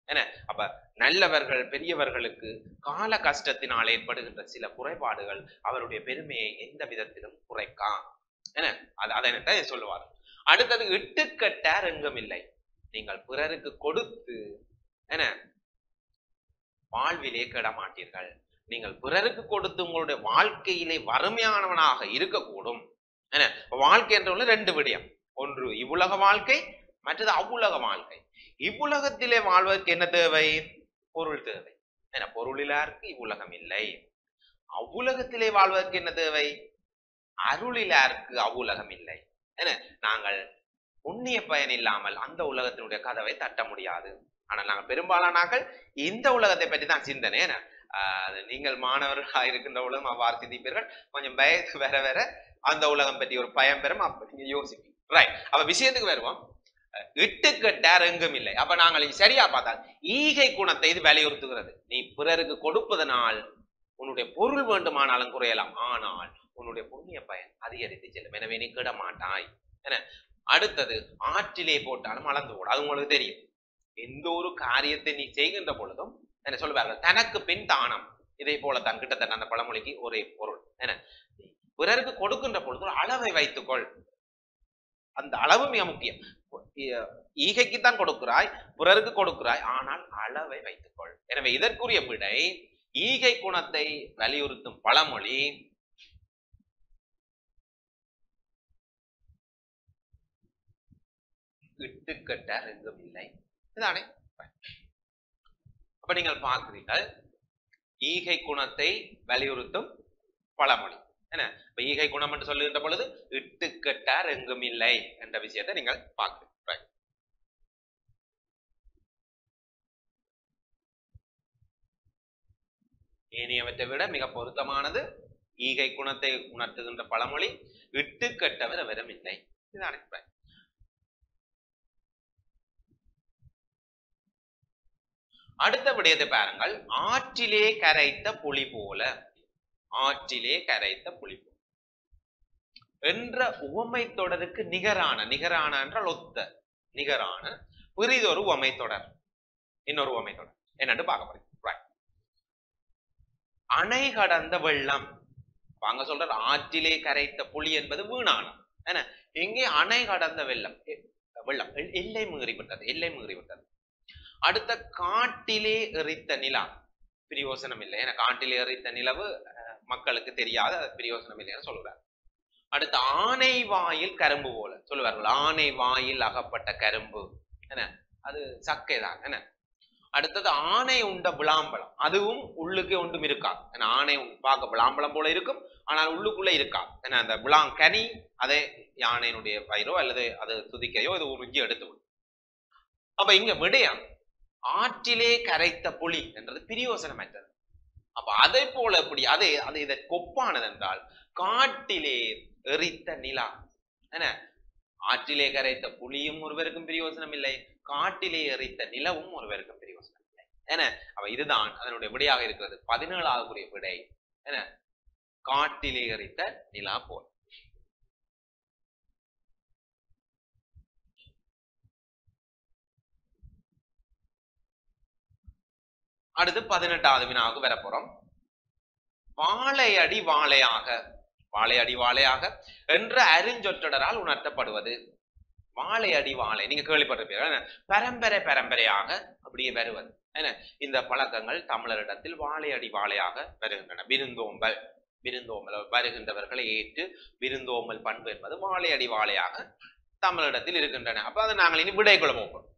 என்ன அப்ப நல்லவர்கள் பெரியவர்களுக்கு கால கஷ்டத்தினால் ஏற்படுகின்ற சில குறைபாடுகள் அவருடைய பெருமையை எந்த விதத்திலும் குறைக்கா என்ன அது அதை சொல்லுவார் அடுத்தது இட்டுக்கட்டார் எங்கும் இல்லை நீங்கள் பிறருக்கு கொடுத்து என்ன வாழ்விலே கெட மாட்டீர்கள் நீங்கள் பிறருக்கு கொடுத்து உங்களுடைய வாழ்க்கையிலே வறுமையானவனாக இருக்கக்கூடும் என்ன வாழ்க்கை என்ற ஒண்ணு ரெண்டு விடயம் ஒன்று இவ்வுலக வாழ்க்கை மற்றது அவ்வுலக வாழ்க்கை இவ்வுலகத்திலே வாழ்வதற்கு என்ன தேவை பொருள் தேவை என்ன பொருளிலாருக்கு இவ்வுலகம் இல்லை அவ்வுலகத்திலே வாழ்வதற்கு என்ன தேவை அருளிலாருக்கு அவ்வுலகம் இல்லை என்ன நாங்கள் புண்ணிய பயன் இல்லாமல் அந்த உலகத்தினுடைய கதவை தட்ட முடியாது ஆனால் நாங்கள் பெரும்பாலானாக்கள் இந்த உலகத்தை பற்றி தான் சிந்தனை என்ன ஆஹ் அது நீங்கள் மாணவர்களாக இருக்கின்ற உலகம் அவ்வாறு சிந்திப்பீர்கள் கொஞ்சம் வயசு வேற வேற அந்த உலகம் பற்றி ஒரு பயம் பெறும் அப்ப நீங்க யோசிப்பீங்க ரைட் அப்ப விஷயத்துக்கு வருவோம் இட்டுக்கட்டார் எங்கும் இல்லை அப்ப நாங்கள் இது சரியா பார்த்தால் ஈகை குணத்தை இது வலியுறுத்துகிறது நீ பிறருக்கு கொடுப்பதனால் உன்னுடைய பொருள் வேண்டுமானாலும் குறையலாம் ஆனால் உன்னுடைய புண்ணிய பயன் அதிகரித்து செல்லும் எனவே நீ கிட மாட்டாய் என்ன அடுத்தது ஆற்றிலே போட்டாலும் அளந்து போடும் அது உங்களுக்கு தெரியும் எந்த ஒரு காரியத்தை நீ செய்கின்ற பொழுதும் என்ன சொல்லுவார்கள் தனக்கு பின் தானம் இதை போல தான் கிட்டத்தட்ட அந்த பழமொழிக்கு ஒரே பொருள் என்ன பிறருக்கு கொடுக்கின்ற பொழுது ஒரு அளவை வைத்துக்கொள் அந்த அளவு மிக முக்கியம் ஈகைக்கு தான் கொடுக்கிறாய் பிறருக்கு கொடுக்கிறாய் ஆனால் அளவை வைத்துக்கொள் எனவே இதற்குரிய விடை ஈகை குணத்தை வலியுறுத்தும் பழமொழி இட்டுக்கட்ட ரெங்கும் இல்லை இதுதானே அப்ப நீங்கள் பார்க்கிறீர்கள் ஈகை குணத்தை வலியுறுத்தும் பழமொழி என்ன இப்ப ஈகை குணம் என்று சொல்லுகின்ற பொழுது இட்டுக்கட்டார் எங்கும் இல்லை என்ற விஷயத்தை நீங்கள் பார்க்கிறீங்க Right. ஏனையவற்றை விட மிக பொருத்தமானது ஈகை குணத்தை உணர்த்துகின்ற பழமொழி இட்டுக்கட்டவர் அவரும் இல்லை இதுதானே Right. அடுத்த விடயத்தை பாருங்கள் ஆற்றிலே கரைத்த புலி போல ஆற்றிலே கரைத்த புலி போல என்ற உவமை தொடருக்கு நிகரான நிகரான என்றால் ஒத்த நிகரான பிறிதொரு உவமை தொடர் இன்னொரு உவமை தொடர் என்னன்னு பார்க்க போறீங்க Right. அணை கடந்த வெள்ளம் வாங்க சொல்ற ஆற்றிலே கரைத்த புலி என்பது வீணானம் என்ன இங்கே அணை கடந்த வெள்ளம் எ- வெள்ளம் எல்- எல்லை மீறி விட்டது எல்லை மீறி விட்டது அடுத்த காட்டிலே எறித்த நிலா பிரயோசனம் இல்லை ஏன்னா காட்டிலே எறித்த நிலவு அஹ், மக்களுக்கு தெரியாத அது பிரயோசனம் இல்லைன்னு சொல்லுவார் அடுத்து ஆனை வாயில் கரும்பு போல சொல்லுவார்கள் ஆனை வாயில் அகப்பட்ட கரும்பு என்ன அது சக்கை தான் என்ன அடுத்தது ஆனை உண்ட விளாம்பழம் அதுவும் உள்ளுக்கு ஒன்றும் இருக்காது ஏன்னா ஆனை உண்- பார்க்க விளாம்பழம் போல இருக்கும் ஆனால் உள்ளுக்குள்ள இருக்காது ஏன்னா அந்த விளாங்கனி அதே யானையினுடைய பயிரோ அல்லது அது துதிக்கையோ இது உறிஞ்சி எடுத்து விடும் அப்ப இங்க விடயம் ஆற்றிலே கரைத்த புலி என்றது பிரியோசனமற்றது அப்ப அதை போல எப்படி அதே அது இதை கொப்பானது என்றால் காட்டிலே எரித்த நிலா என்ன ஆற்றிலே கரைத்த புலியும் ஒருவருக்கும் பிரயோசனம் இல்லை காட்டிலே எரித்த நிலவும் ஒருவருக்கும் பிரயோசனம் இல்லை என்ன அப்ப இதுதான் அதனுடைய விடையாக இருக்கிறது பதினேழாவது விடை என்ன காட்டிலே எரித்த நிலா போல் அடுத்து பதினெட்டாவது வினாவுக்கு வரப்போறோம் வாழையடி வாழையாக வாழையடி வாழையாக என்ற அருஞ்சொற்றொடரால் உணர்த்தப்படுவது வாழையடி வாழை நீங்க கேள்விப்பட்டிருப்பீர்கள் என்ன? பரம்பரை பரம்பரையாக அப்படியே வருவது என்ன இந்த பழக்கங்கள் தமிழரிடத்தில் வாழையடி வாழையாக வருகின்றன விருந்தோம்பல் விருந்தோம்பல் வருகின்றவர்களை ஏற்று விருந்தோம்பல் பண்பு என்பது வாழையடி வாழையாக தமிழிடத்தில் இருக்கின்றன அப்ப அதை நாங்கள் இனி விடைக்குள்ள போகிறோம்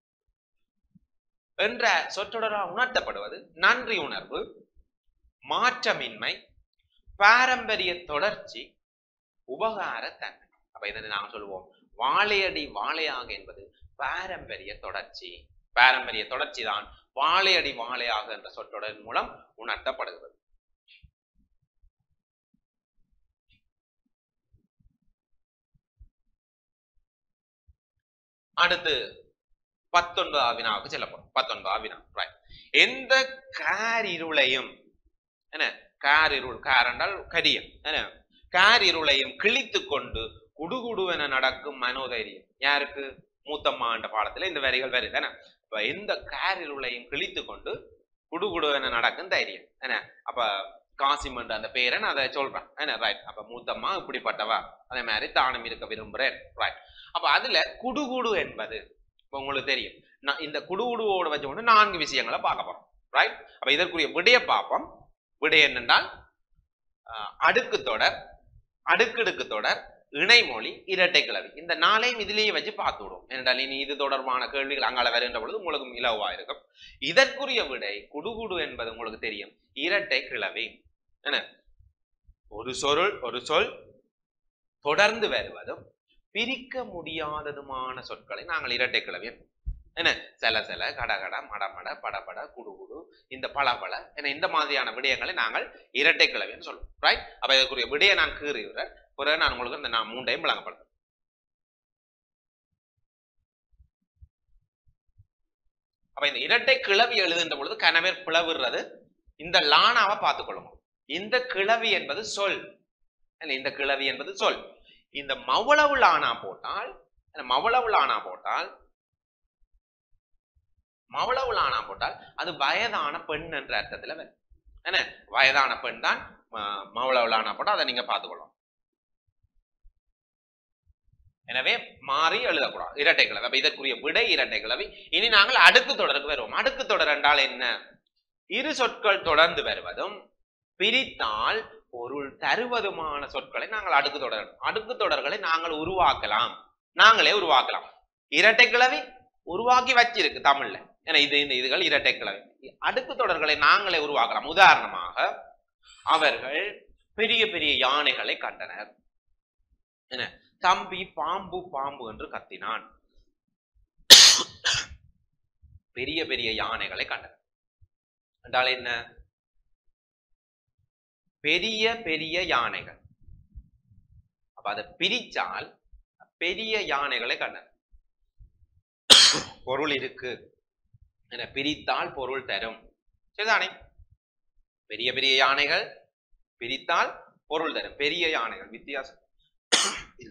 என்ற சொற்றொடரால் உணர்த்தப்படுவது நன்றி உணர்வு மாற்றமின்மை பாரம்பரிய தொடர்ச்சி உபகார தன்மை அப்ப இதனை நாம் சொல்லுவோம் வாழையடி வாழையாக என்பது பாரம்பரிய தொடர்ச்சி பாரம்பரிய தொடர்ச்சி தான் வாழையடி வாழையாக என்ற சொற்றொடரின் மூலம் உணர்த்தப்படுகிறது அடுத்து பத்தொன்பதாம் வினாவுக்கு செல்ல போறோம் பத்தொன்பதாம் வினா right. எந்த காரிருளையும் என்ன காரிருள் கார் என்றால் கரியம் என்ன காரிருளையும் கிழித்து கொண்டு குடுகுடுவென நடக்கும் மனோதைரியம் யாருக்கு மூத்தம்மா என்ற பாடத்துல இந்த வரிகள் வருது என்ன இப்ப எந்த கேரிருளையும் கிழித்து கொண்டு குடுகுடு என நடக்கும் தைரியம் என்ன அப்ப காசிமன்ற அந்த பேரை நான் அதை சொல்றேன் என்ன ரைட் அப்ப மூத்தம்மா இப்படிப்பட்டவா அதே மாதிரி தானும் இருக்க விரும்புறேன் ரைட் அப்ப அதுல குடுகுடு என்பது இப்ப உங்களுக்கு தெரியும் நான் இந்த குடுகுடுவோட வச்சு கொண்டு நான்கு விஷயங்களை பார்க்க போறோம் ரைட் அப்ப இதற்குரிய விடைய பார்ப்போம் விடை என்னென்றால் ஆஹ், அடுக்கு தொடர் அடுக்கடுக்கு தொடர் இணைமொழி இரட்டை கிளவி இந்த நாளையும் இதுலயே வச்சு பார்த்து விடுவோம் என்றால் இனி இது தொடர்பான கேள்விகள் அங்கால வருகின்ற பொழுது உங்களுக்கு இலவா இருக்கும் இதற்குரிய விடை குடுகுடு என்பது உங்களுக்கு தெரியும் இரட்டை கிளவி என்ன ஒரு சொருள் ஒரு சொல் தொடர்ந்து வருவதும் பிரிக்க முடியாததுமான சொற்களை நாங்கள் இரட்டை கிளவி என்போம். என்ன சில சில கடகட மடமட படபட குடுகுடு இந்த பளபள என இந்த மாதிரியான விடயங்களை நாங்கள் இரட்டை கிளவின்னு சொல்லுவோம் ரைட் அப்ப இதற்குரிய விடையை நான் கீறுகிறேன் பிறகு நான் உங்களுக்கு இந்த நான் மூன்றையும் விளங்கப்படுறேன் அப்ப இந்த இரட்டை கிளவி எழுதுகின்ற பொழுது கனவேர் பிளவுறது இந்த லானாவை பார்த்துக்கொள்ளுங்க இந்த கிளவி என்பது சொல் இல்ல, இந்த கிளவி என்பது சொல் இந்த மவளவு லானா போட்டால் இந்த மவளவு லானா போட்டால் மவளவு லானா போட்டால் அது வயதான பெண் என்ற அர்த்தத்துல வரும் என்ன வயதான பெண் தான் ம- மவளவு லானா போட்டா அதை நீங்க பார்த்துக்கொள்ளணும் எனவே மாறி எழுதக்கூடாது இரட்டை கிளவி அப்ப இதற்குரிய விடை இரட்டை கிளவி இனி நாங்கள் அடுக்கு தொடருக்கு வருவோம் அடுக்கு தொடர் என்றால் என்ன இரு சொற்கள் தொடர்ந்து வருவதும் பிரித்தால் பொருள் தருவதுமான சொற்களை நாங்கள் அடுக்கு தொடர் அடுக்கு தொடர்களை நாங்கள் உருவாக்கலாம் நாங்களே உருவாக்கலாம் இரட்டை கிளவி உருவாக்கி வச்சிருக்கு தமிழ்ல ஏன்னா இது இந்த இதுகள் இரட்டை கிளவி அடுக்கு தொடர்களை நாங்களே உருவாக்கலாம் உதாரணமாக அவர்கள் பெரிய பெரிய யானைகளை கண்டனர் என்ன தம்பி பாம்பு பாம்பு என்று கத்தினான் பெரிய பெரிய யானைகளை கண்டனர் என்றால் என்ன பெரிய பெரிய யானைகள் அப்ப அதை பிரிச்சால் பெரிய யானைகளை கண்டனர் பொருள் இருக்கு என பிரித்தால் பொருள் தரும் சரிதானே பெரிய பெரிய யானைகள் பிரித்தால் பொருள் தரும் பெரிய யானைகள் வித்தியாசம் இல்ல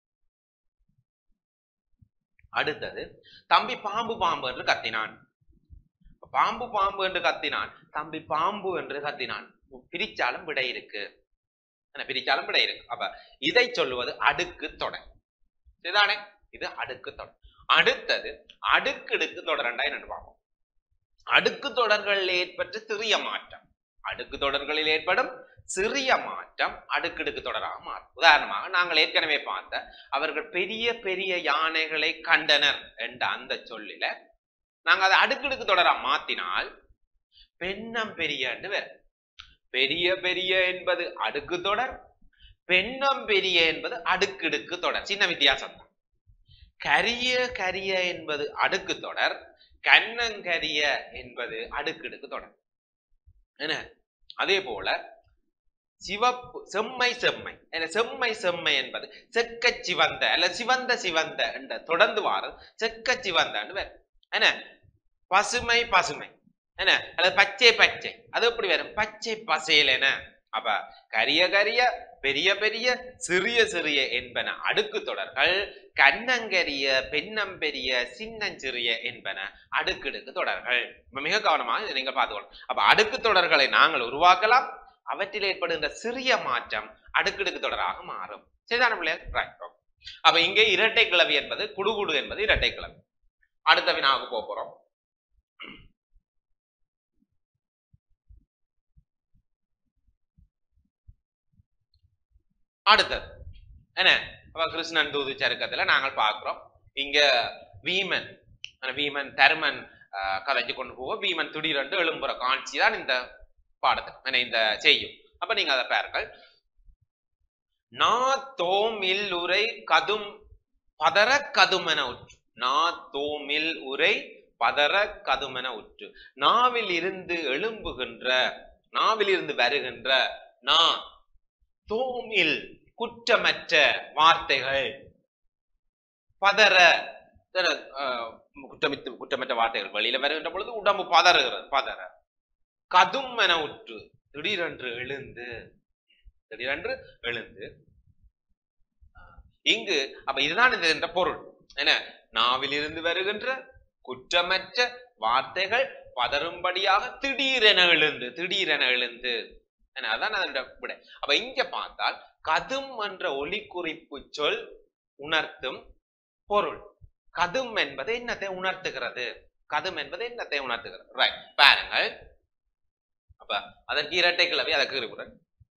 அடுத்தது தம்பி பாம்பு பாம்பு என்று கத்தினான் பாம்பு பாம்பு என்று கத்தினான் தம்பி பாம்பு என்று கத்தினான் பிரிச்சாலும் விடை இருக்கு என்ன பிரிச்சாலும் விடை இருக்கு அப்ப இதை சொல்லுவது அடுக்கு தொடர் சரிதானே இது அடுக்கு தொடர் அடுத்தது அடுக்கடுக்கு தொடரண்டா என்னன்னு பார்ப்போம் அடுக்கு தொடர்களில் ஏற்பட்ட சிறிய மாற்றம் அடுக்கு தொடர்களில் ஏற்படும் சிறிய மாற்றம் அடுக்கடுக்கு தொடராக மாறும் உதாரணமாக நாங்கள் ஏற்கனவே பார்த்த அவர்கள் பெரிய பெரிய யானைகளை கண்டனர் என்ற அந்த சொல்லில நாங்க அதை அடுக்கடுக்கு தொடரா மாத்தினால் பெண்ணம் பெரிய என்று வேற பெரிய பெரிய என்பது அடுக்கு தொடர் பெண்ணம் பெரிய என்பது அடுக்கடுக்கு தொடர் சின்ன வித்தியாசம் தான் கரிய கரிய என்பது அடுக்கு தொடர் கண்ணங்கரிய என்பது அடுக்கடுக்கு தொடர் என்ன அதே போல சிவப்பு செம்மை செம்மை என்ன செம்மை செம்மை என்பது செக்க சிவந்த அல்ல சிவந்த சிவந்த என்ற தொடர்ந்து வாரம் செக்க சிவந்தன்னு வரும் என்ன பசுமை பசுமை என்ன அல்லது பச்சை பச்சை அது எப்படி வரும் பச்சை பசேல் என அப்ப கரிய கரிய பெரிய பெரிய சிறிய சிறிய என்பன அடுக்கு தொடர்கள் கண்ணங்கரிய பெண்ணம்பெரிய சின்னஞ்சிறிய என்பன அடுக்கடுக்கு தொடர்கள் இப்ப மிக கவனமாக இதை நீங்க பார்த்துக்கணும் அப்ப அடுக்கு தொடர்களை நாங்கள் உருவாக்கலாம் அவற்றில் ஏற்படுகின்ற சிறிய மாற்றம் அடுக்கடுக்கு தொடராக மாறும் சரிதான பிள்ளைகள் Right, okay. அப்ப இங்கே இரட்டை கிளவி என்பது குடுகுடு என்பது இரட்டை கிளவி அடுத்த வினாவுக்கு போக போறோம் அடுத்தது என்ன அப்ப கிருஷ்ணன் தூது சருக்கத்துல நாங்கள் பார்க்கிறோம் இங்க வீமன் அந்த வீமன் தருமன் ஆஹ், கதைச்சு கொண்டு போக வீமன் திடீரென்று எழும்புற காட்சி தான் இந்த பாடத்தில் என்ன இந்த செய்யும் அப்ப நீங்க அதை பாருங்கள் நா தோமில் உரை கதும் பதற கதுமென உற்று நா தோமில் உரை பதற கதுமென உற்று நாவில் இருந்து எழும்புகின்ற நாவில் இருந்து வருகின்ற நா தோமில் குற்றமற்ற வார்த்தைகள் பதற அஹ், குற்றமித்து குற்றமற்ற வார்த்தைகள் வெளியில வருகின்ற பொழுது உடம்பு பதறுகிறது பதற கதும் என உற்று திடீரென்று எழுந்து திடீரென்று எழுந்து அஹ், இங்கு அப்ப இதுதான் இது என்ற பொருள் என்ன நாவிலிருந்து வருகின்ற குற்றமற்ற வார்த்தைகள் பதறும்படியாக திடீரென எழுந்து திடீரென எழுந்து என்ன, அதான் அதோட விடை அப்ப இங்க பார்த்தால் கதும் என்ற ஒலிக்குறிப்பு சொல் உணர்த்தும் பொருள் கதும் என்பது என்னத்தை உணர்த்துகிறது கதும் என்பது என்னத்தை உணர்த்துகிறது ரைட் பாருங்கள் அப்ப அதற்கு இரட்டை கிளவி அதற்கு இருக்கிறேன்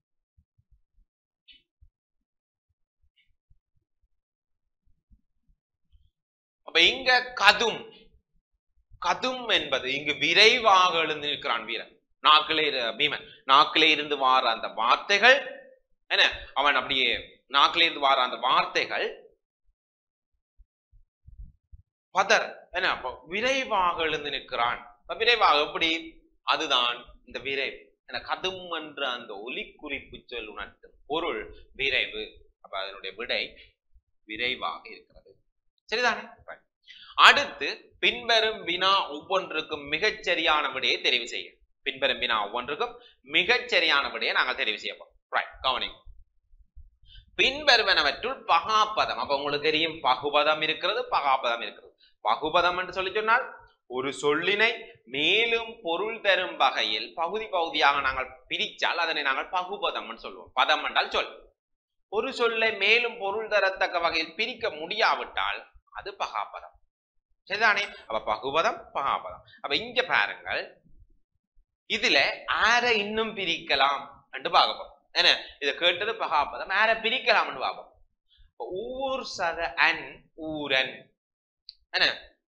அப்ப இங்க கதும் கதும் என்பது இங்கு விரைவாக எழுந்து நிற்கிறான் வீரன் நாக்கிலே இரு- பீமன் நாக்கிலே இருந்து வார அந்த வார்த்தைகள் என்ன அவன் அப்படியே நாக்கிலே இருந்து வார அந்த வார்த்தைகள் பதர் என்ன அப்ப விரைவாக எழுந்து நிற்கிறான் அப்ப விரைவாக எப்படி அதுதான் இந்த விரைவு என கதும் என்ற அந்த ஒலிக்குறிப்பு சொல் உணர்த்தும் பொருள் விரைவு அப்ப அதனுடைய விடை விரைவாக இருக்கிறது சரிதானே Right. அடுத்து பின்வரும் வினா ஒவ்வொன்றுக்கும் மிகச்சரியான விடையை தெரிவு செய்ய பின்வரும் வினா ஒவ்வொன்றுக்கும் மிகச்சரியான விடையை நாங்கள் தெரிவு செய்யப்போம் ரைட் கவனிங்க பின்வருவனவற்றுள் பகாபதம் அப்ப உங்களுக்கு தெரியும் பகுபதம் இருக்கிறது பகாபதம் இருக்கிறது பகுபதம் என்று சொல்லி சொன்னால் ஒரு சொல்லினை மேலும் பொருள் தரும் வகையில் பகுதி பகுதியாக நாங்கள் பிரிச்சால் அதனை நாங்கள் பகுபதம் சொல்லுவோம் பதம் என்றால் சொல் ஒரு சொல்லை மேலும் பொருள் தரத்தக்க வகையில் பிரிக்க முடியாவிட்டால் அது பகாபதம் சரிதானே அப்ப பகுபதம் பகாபதம் அப்ப இங்க பாருங்கள் இதுல ஆரை இன்னும் பிரிக்கலாம் என்று பார்க்கப்போம் என்ன இதை கேட்டது பகாபதம் ஆரை பிரிக்கலாம் என்று பார்ப்போம் இப்ப ஊர் சக அன் ஊரன் என்ன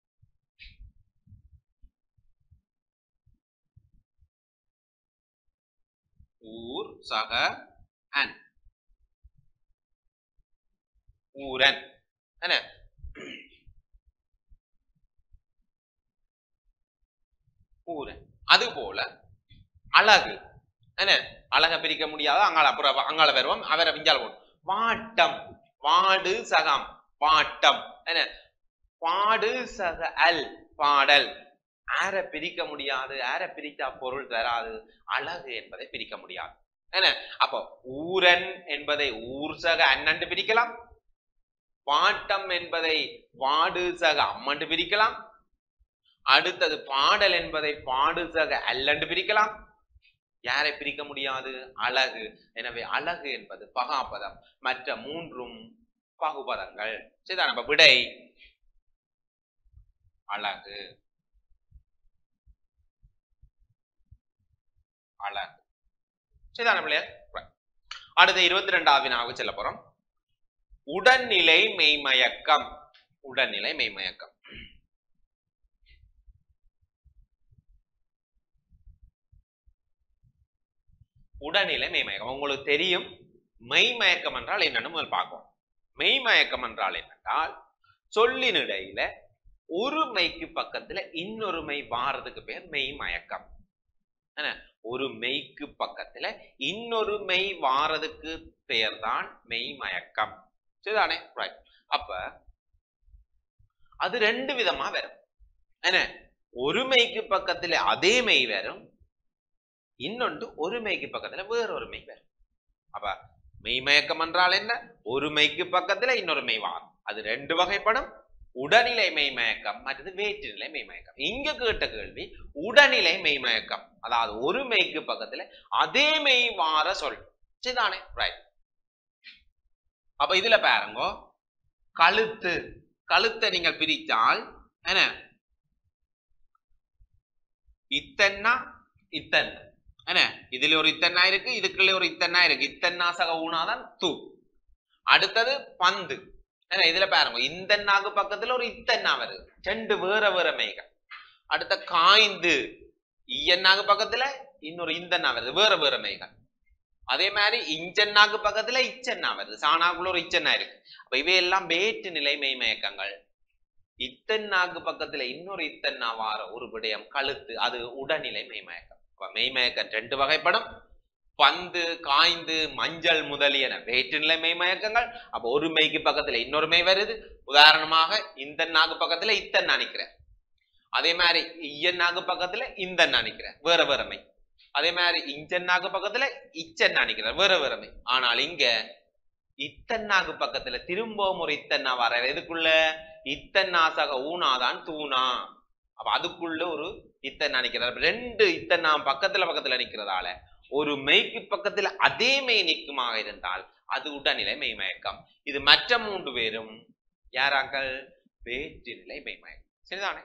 ஊர் சக அன் ஊரன் என்ன ஊரன் அது போல அழகு என்ன அழக பிரிக்க முடியாத அங்கால அப்புறம் அங்கால வருவோம் அவரை விஞ்சால போடும் வாட்டம் வாடு சகம் வாட்டம் என்ன பாடு சக அல் பாடல் ஆர பிரிக்க முடியாது ஆர பிரித்தா பொருள் தராது அழகு என்பதை பிரிக்க முடியாது என்ன அப்போ ஊரன் என்பதை ஊர் சக அண்ணண்டு பிரிக்கலாம் பாட்டம் என்பதை வாடு சக அம்மண்டு பிரிக்கலாம் அடுத்தது பாடல் என்பதை பாடு சக அல்லண்டு பிரிக்கலாம் யாரை பிரிக்க முடியாது அழகு எனவே அழகு என்பது பகாபதம் மற்ற மூன்றும் பகுபதங்கள் சரிதான் நம்ம விடை அழகு அழகு சரிதான பிள்ளையர் Right. அடுத்த இருபத்தி ரெண்டாவது வினாவுக்கு செல்ல போறோம் உடல்நிலை மெய்மயக்கம் உடல்நிலை மெய்மயக்கம் உடல்நிலை மெய்மயக்கம் உங்களுக்கு தெரியும் மெய்மயக்கம் என்றால் என்னன்னு முதல் பார்ப்போம் மெய்மயக்கம் என்றால் என்னென்றால் சொல்லின் இடையில ஒரு மெய்க்கு பக்கத்துல இன்னொரு மெய் வாரதுக்கு பேர் மெய்மயக்கம் என்ன ஒரு மெய்க்கு பக்கத்துல இன்னொரு மெய் வாரதுக்கு பெயர் தான் மெய்மயக்கம் சரிதானே ரைட் அப்ப அது ரெண்டு விதமா வரும் என்ன ஒரு மெய்க்கு பக்கத்துல அதே மெய் வரும் இன்னொன்று ஒரு மெய்க்கு பக்கத்துல வேற ஒரு மெய் வரும் அப்ப மெய்மயக்கம் என்றால் என்ன ஒரு மெய்க்கு பக்கத்துல இன்னொரு மெய் வாரம் அது ரெண்டு வகைப்படும் உடல்நிலை மெய்மயக்கம் மற்றது வேற்றுநிலை மெய்மயக்கம் இங்க கேட்ட கேள்வி உடல்நிலை மெய்மயக்கம் அதாவது ஒரு மெய்க்கு பக்கத்துல அதே மெய் வார சொல் சரிதானே ரைட் அப்ப இதுல பாருங்க கழுத்து கழுத்தை நீங்கள் பிரித்தால் என்ன இத்தன்னா இத்தன் என்ன இதுல ஒரு இத்தன்னா இருக்கு இதுக்குள்ள ஒரு இத்தன்னா இருக்கு இத்தன்னா சக ஊனாதான் து அடுத்தது பந்து என்ன இதுல பாருங்க இந்த நாக்கு பக்கத்துல ஒரு இத்தன்னா வருது ரெண்டு வேற வேற மெய்கள் அடுத்த காய்ந்து ஈயன்னாக்கு பக்கத்துல இன்னொரு இந்தன்னா வருது வேற வேற மெய்கள் அதே மாதிரி இஞ்சன்னாக்கு பக்கத்துல இச்சன்னா வருது சாணாக்குள்ள ஒரு இச்சன்னா இருக்கு அப்ப இவையெல்லாம் வேற்று நிலை மெய்மயக்கங்கள் இத்தன்னாக்கு பக்கத்துல இன்னொரு இத்தன்னா வார ஒரு விடயம் கழுத்து அது உடல்நிலை மெய்மயக்கம் அப்ப மெய்மயக்கம் ரெண்டு வகைப்படும் பந்து காய்ந்து மஞ்சள் முதலியன வேற்றுநிலை மெய்மயக்கங்கள் அப்ப ஒரு மெய்க்கு பக்கத்துல இன்னொரு மெய் வருது உதாரணமாக இந்த நாக்கு பக்கத்துல இத்தன் நினைக்கிறேன் அதே மாதிரி ஐயன் நாக்கு பக்கத்துல இந்த நினைக்கிறேன் வேற வேற மெய் அதே மாதிரி இஞ்சன் நாக்கு பக்கத்துல இச்சன் நினைக்கிறேன் வேற வேற மெய் ஆனால் இங்க இத்தன்னாக்கு பக்கத்துல திரும்பவும் ஒரு இத்தன்னா வர எதுக்குள்ள இத்தன்னாசக ஊனாதான் தூணா அப்ப அதுக்குள்ள ஒரு இத்தன் நினைக்கிறார் அப்ப ரெண்டு இத்தன் நாம் பக்கத்துல பக்கத்துல நிக்கிறதால ஒரு மெய்க்கு பக்கத்துல அதே மெய் நிற்குமாக இருந்தால் அது உடல்நிலை மெய்மயக்கம் இது மற்ற மூன்று பேரும் யாராக்கள் வேற்றுநிலை மெய்மயக்கம் சரிதானே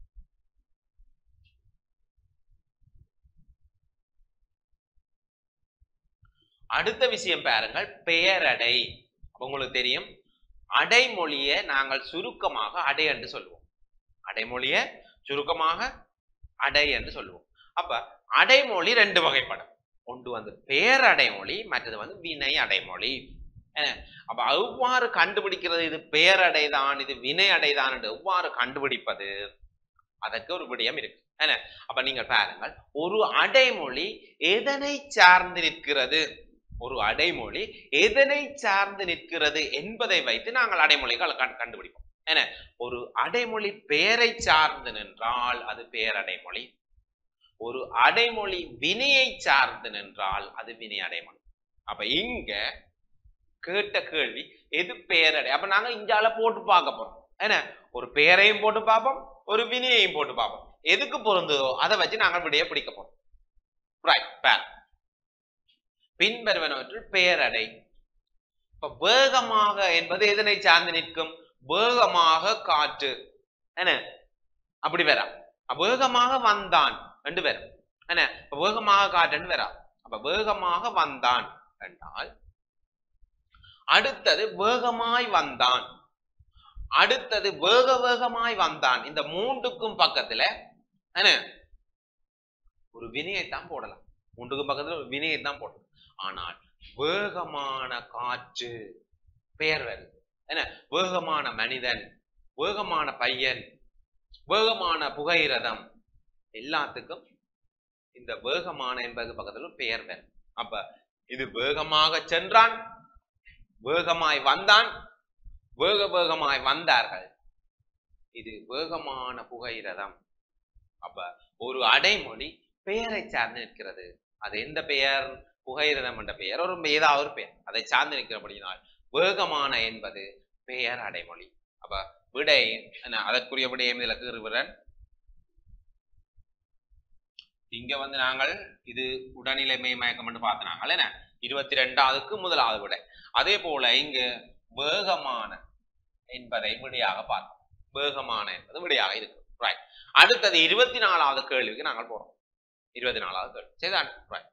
அடுத்த விஷயம் பாருங்கள் பெயரடை அப்ப உங்களுக்கு தெரியும் அடைமொழியை நாங்கள் சுருக்கமாக அடை என்று சொல்லுவோம் அடைமொழியை சுருக்கமாக அடை என்று சொல்லுவோம் அப்ப அடைமொழி ரெண்டு வகைப்படும் ஒன்று வந்து பேரடைமொழி மற்றது வந்து வினை அடைமொழி என்ன? அப்ப எவ்வாறு கண்டுபிடிக்கிறது இது பேரடைதான் இது வினை அடைதான் என்று எவ்வாறு கண்டுபிடிப்பது அதற்கு ஒரு விடயம் இருக்கு என்ன அப்ப நீங்கள் பாருங்கள் ஒரு அடைமொழி எதனை சார்ந்து நிற்கிறது ஒரு அடைமொழி எதனை சார்ந்து நிற்கிறது என்பதை வைத்து நாங்கள் அடைமொழிகள் கண்- கண்டுபிடிப்போம் என்ன ஒரு அடைமொழி பெயரை சார்ந்து நின்றால் அது பேரடைமொழி ஒரு அடைமொழி வினையை சார்ந்து நின்றால் அது வினை அடைமொழி அப்ப இங்க கேட்ட கேள்வி எது பெயரடை அப்ப நாங்க இங்கால போட்டு பார்க்க போறோம் என்ன ஒரு பெயரையும் போட்டு பார்ப்போம் ஒரு வினையையும் போட்டு பார்ப்போம் எதுக்கு பொருந்ததோ அதை வச்சு நாங்கள் விடைய பிடிக்க போறோம் ரைட் பேர் பின்வருவனவற்றில் பெயரடை இப்ப வேகமாக என்பது எதனை சார்ந்து நிற்கும் வேகமாக காற்று என்ன அப்படி வரா அப்ப வேகமாக வந்தான் என்று வரும் என்ன இப்ப வேகமாக காற்றுன்னு வரா அப்ப வேகமாக வந்தான் என்றால் அடுத்தது வேகமாய் வந்தான் அடுத்தது வேக வேகமாய் வந்தான் இந்த மூன்றுக்கும் பக்கத்துல என்ன ஒரு வினையைத்தான் போடலாம் மூன்றுக்கும் பக்கத்துல ஒரு வினையைத்தான் போடலாம் ஆனால் வேகமான காற்று பெயர் வருது என்ன வேகமான மனிதன் வேகமான பையன் வேகமான புகையிரதம் எல்லாத்துக்கும் இந்த வேகமான என்பது பக்கத்துல ஒரு பெயர் வரும் அப்ப இது வேகமாக சென்றான் வேகமாய் வந்தான் வேக வேகமாய் வந்தார்கள் இது வேகமான புகையிரதம் அப்ப ஒரு அடைமொழி பெயரை சார்ந்து நிற்கிறது அது எந்த பெயர் புகையிரதம் என்ற பெயர் ஒரு ஏதாவது ஒரு பெயர் அதை சார்ந்து நிற்கிறபடியினால் வேகமான என்பது பெயர் அடைமொழி அப்ப விடை என்ன, அதற்குரிய விடயம் இதுல கீறுவிரன் இங்க வந்து நாங்கள் இது உடல்நிலைமை மயக்கம் என்று பார்த்தனாங்கள் என்ன இருபத்தி ரெண்டாவதுக்கு முதலாவது விடை அதே போல இங்க வேகமான என்பதை விடையாக பார்த்தோம் வேகமான என்பது விடையாக இருக்கு ரைட் அடுத்தது இருபத்தி நாலாவது கேள்விக்கு நாங்கள் போறோம் இருபத்தி நாலாவது கேள்வி சரிதான் ரைட்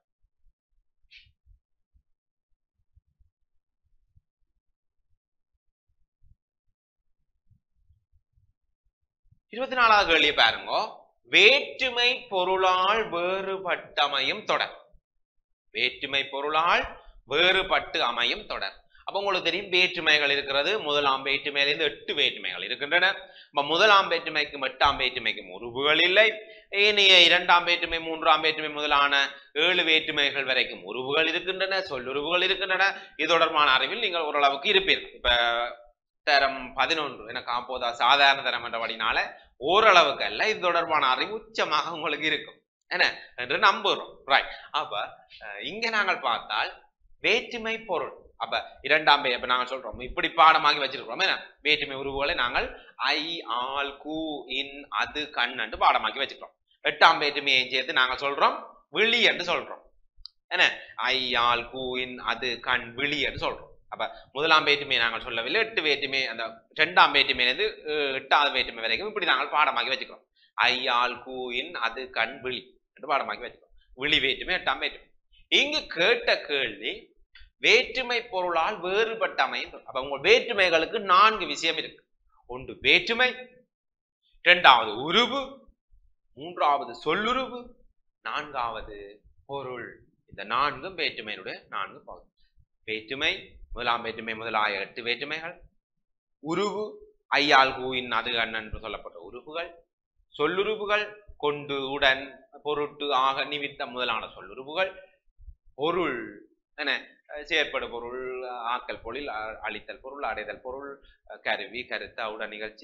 இருபத்தி நாலாவது கேள்வியை பாருங்க வேற்றுமை பொருளால் வேறுபட்டமையும் தொடர் வேற்றுமை பொருளால் வேறுபட்டு அமையும் தொடர் அப்ப உங்களுக்கு தெரியும் வேற்றுமைகள் இருக்கிறது முதலாம் வேற்றுமையிலிருந்து எட்டு வேற்றுமைகள் இருக்கின்றன அப்ப முதலாம் வேற்றுமைக்கும் எட்டாம் வேற்றுமைக்கும் உருவுகள் இல்லை ஏனைய இரண்டாம் வேற்றுமை மூன்றாம் வேற்றுமை முதலான ஏழு வேற்றுமைகள் வரைக்கும் உருவுகள் இருக்கின்றன சொல்லுருவுகள் இருக்கின்றன இது தொடர்பான அறிவில் நீங்கள் ஓரளவுக்கு இருப்பீர்கள் இப்ப தரம் பதினொன்று எனக்கு அப்போதா சாதாரண தரம் என்றபடினால ஓரளவுக்கு அல்ல இது தொடர்பான அறிவு உச்சமாக உங்களுக்கு இருக்கும் என்ன என்று நம்புறோம் ரைட் அப்ப அஹ், இங்க நாங்கள் பார்த்தால் வேற்றுமை பொருள் அப்ப இரண்டாம் வே- இப்ப நாங்கள் சொல்றோம் இப்படி பாடமாகி வச்சிருக்கிறோம் என்ன வேற்றுமை உருவுகளை நாங்கள் ஐ ஆல் கு இன் அது கண் என்று பாடமாக்கி வச்சிருக்கிறோம் எட்டாம் வேற்றுமையை சேர்த்து நாங்கள் சொல்றோம் விழி என்று சொல்றோம் என்ன ஐ ஆல் கு இன் அது கண் விழி என்று சொல்றோம் அப்ப முதலாம் வேற்றுமையை நாங்கள் சொல்லவில்லை எட்டு வேற்றுமை அந்த இரண்டாம் வேற்றுமையிலிருந்து அஹ், எட்டாவது வேற்றுமை வரைக்கும் இப்படி நாங்கள் பாடமாக்கி வச்சுக்கிறோம் ஐ ஆல் கு இன் அது கண் விழி என்று பாடமாக்கி வச்சுக்கிறோம் விழி வேற்றுமை எட்டாம் வேற்றுமை இங்கு கேட்ட கேள்வி வேற்றுமை பொருளால் வேறுபட்ட அமையும் அப்ப உங்க வேற்றுமைகளுக்கு நான்கு விஷயம் இருக்கு ஒன்று வேற்றுமை இரண்டாவது உருவு மூன்றாவது சொல்லுருவு நான்காவது பொருள் இந்த நான்கும் வேற்றுமையினுடைய நான்கு பகுதி வேற்றுமை முதலாம் வேற்றுமை முதலாய எட்டு வேற்றுமைகள் உருவு ஐயால் கூயின் அது கண் என்று சொல்லப்பட்ட உறுப்புகள் சொல்லுறுப்புகள் கொண்டு உடன் பொருட்டு ஆக நிமித்த முதலான சொல்லுறுப்புகள் பொருள் என அஹ், செயற்படு பொருள் ஆக்கல் பொருள் அ- அழித்தல் பொருள் அடைதல் பொருள் அஹ், கருவி கருத்து உட நிகழ்ச்சி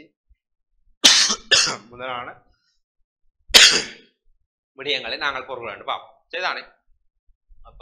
முதலான விடயங்களை நாங்கள் பொருள் என்று பார்ப்போம் சரிதானே அப்ப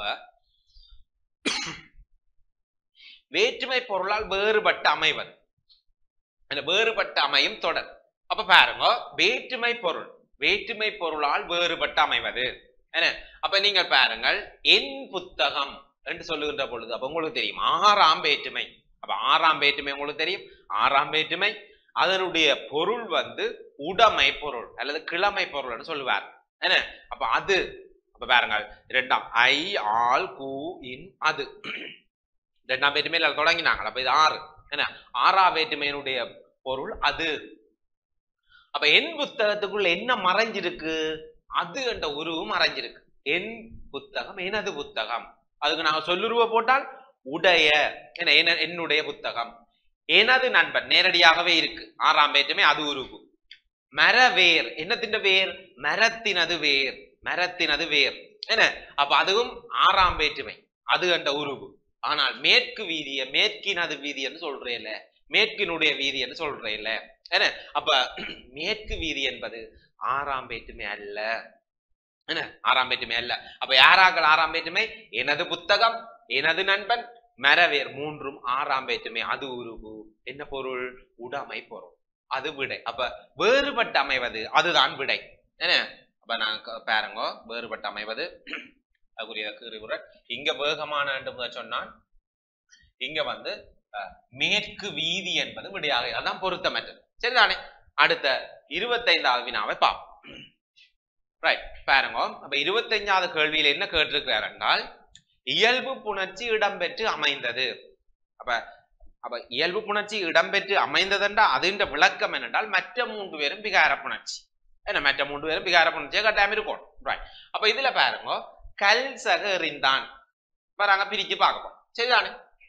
வேற்றுமை பொருளால் வேறுபட்டு அமைவது அந்த வேறுபட்டு அமையும் தொடர் அப்ப பாருங்க வேற்றுமை பொருள் வேற்றுமை பொருளால் வேறுபட்டு அமைவது என்ன அப்ப நீங்க பாருங்கள் என் புத்தகம் என்று சொல்லுகின்ற பொழுது அப்ப உங்களுக்கு தெரியும் ஆறாம் வேற்றுமை அப்ப ஆறாம் வேற்றுமை உங்களுக்கு தெரியும் ஆறாம் வேற்றுமை அதனுடைய பொருள் வந்து உடைமை பொருள் அல்லது கிழமை பொருள்னு சொல்லுவார் என்ன அப்ப அது அப்ப பாருங்கள் இரண்டாம் ஐ ஆல் கு இன் அது இரண்டாம் வேற்றுமையில தொடங்கினாங்க அப்ப இது ஆறு என்ன ஆறாம் வேற்றுமையினுடைய பொருள் அது அப்ப என் புத்தகத்துக்குள்ள என்ன மறைஞ்சிருக்கு அது என்ற உருவு மறைஞ்சிருக்கு என் புத்தகம் எனது புத்தகம் அதுக்கு நாங்க சொல்லுருவ போட்டால் உடைய என்ன என்ன- என்னுடைய புத்தகம் எனது நண்பன் நேரடியாகவே இருக்கு ஆறாம் வேற்றுமை அது உருவு மரவேர் என்னத்தின் வேர் மரத்தினது வேர் மரத்தினது வேர் என்ன அப்ப அதுவும் ஆறாம் வேற்றுமை அது என்ற உருவு ஆனால் மேற்கு வீதிய மேற்கினது வீதி என்று சொல்றேன்ல மேற்கினுடைய வீதி என்று சொல்றேன்ல என்ன அப்ப மேற்கு வீதி என்பது ஆறாம் வேற்றுமை அல்ல என்ன ஆறாம் வேற்றுமை அல்ல அப்ப யாராக்கள் ஆறாம் வேற்றுமை எனது புத்தகம் எனது நண்பன் மரவேர் மூன்றும் ஆறாம் வேற்றுமை அது உருவு என்ன பொருள் உடைமை பொருள் அது விடை அப்ப வேறுபட்டு அமைவது அதுதான் விடை என்ன அப்ப நான் க- பாருங்க வேறுபட்டு அமைவது அதுக்குரிய கீறுகுறள் இங்க வேகமான என்று முதல் சொன்னான் இங்க வந்து அஹ், மேற்கு வீதி என்பது விடையாக அதான் பொருத்தமற்றது சரிதானே அடுத்த இருபத்தைந்தாவது வினாவை பார்ப்போம் ரைட் பாருங்க அப்ப இருபத்தைந்தாவது கேள்வியில என்ன கேட்டிருக்கிறார் என்றால் இயல்பு புணர்ச்சி இடம்பெற்று அமைந்தது அப்ப அப்ப இயல்பு புணர்ச்சி இடம்பெற்று அமைந்ததென்றா அதின்ற விளக்கம் என்னென்றால் மற்ற மூன்று பேரும் விகார புணர்ச்சி என்ன மற்ற மூன்று பேரும் விகார புணர்ச்சியை கட்டாயம் இருக்கும் ரைட் அப்ப இதுல பாருங்க கல் சக எறிந்தான் வராங்க பிரிச்சு பார்க்க போறோம் சரிதானே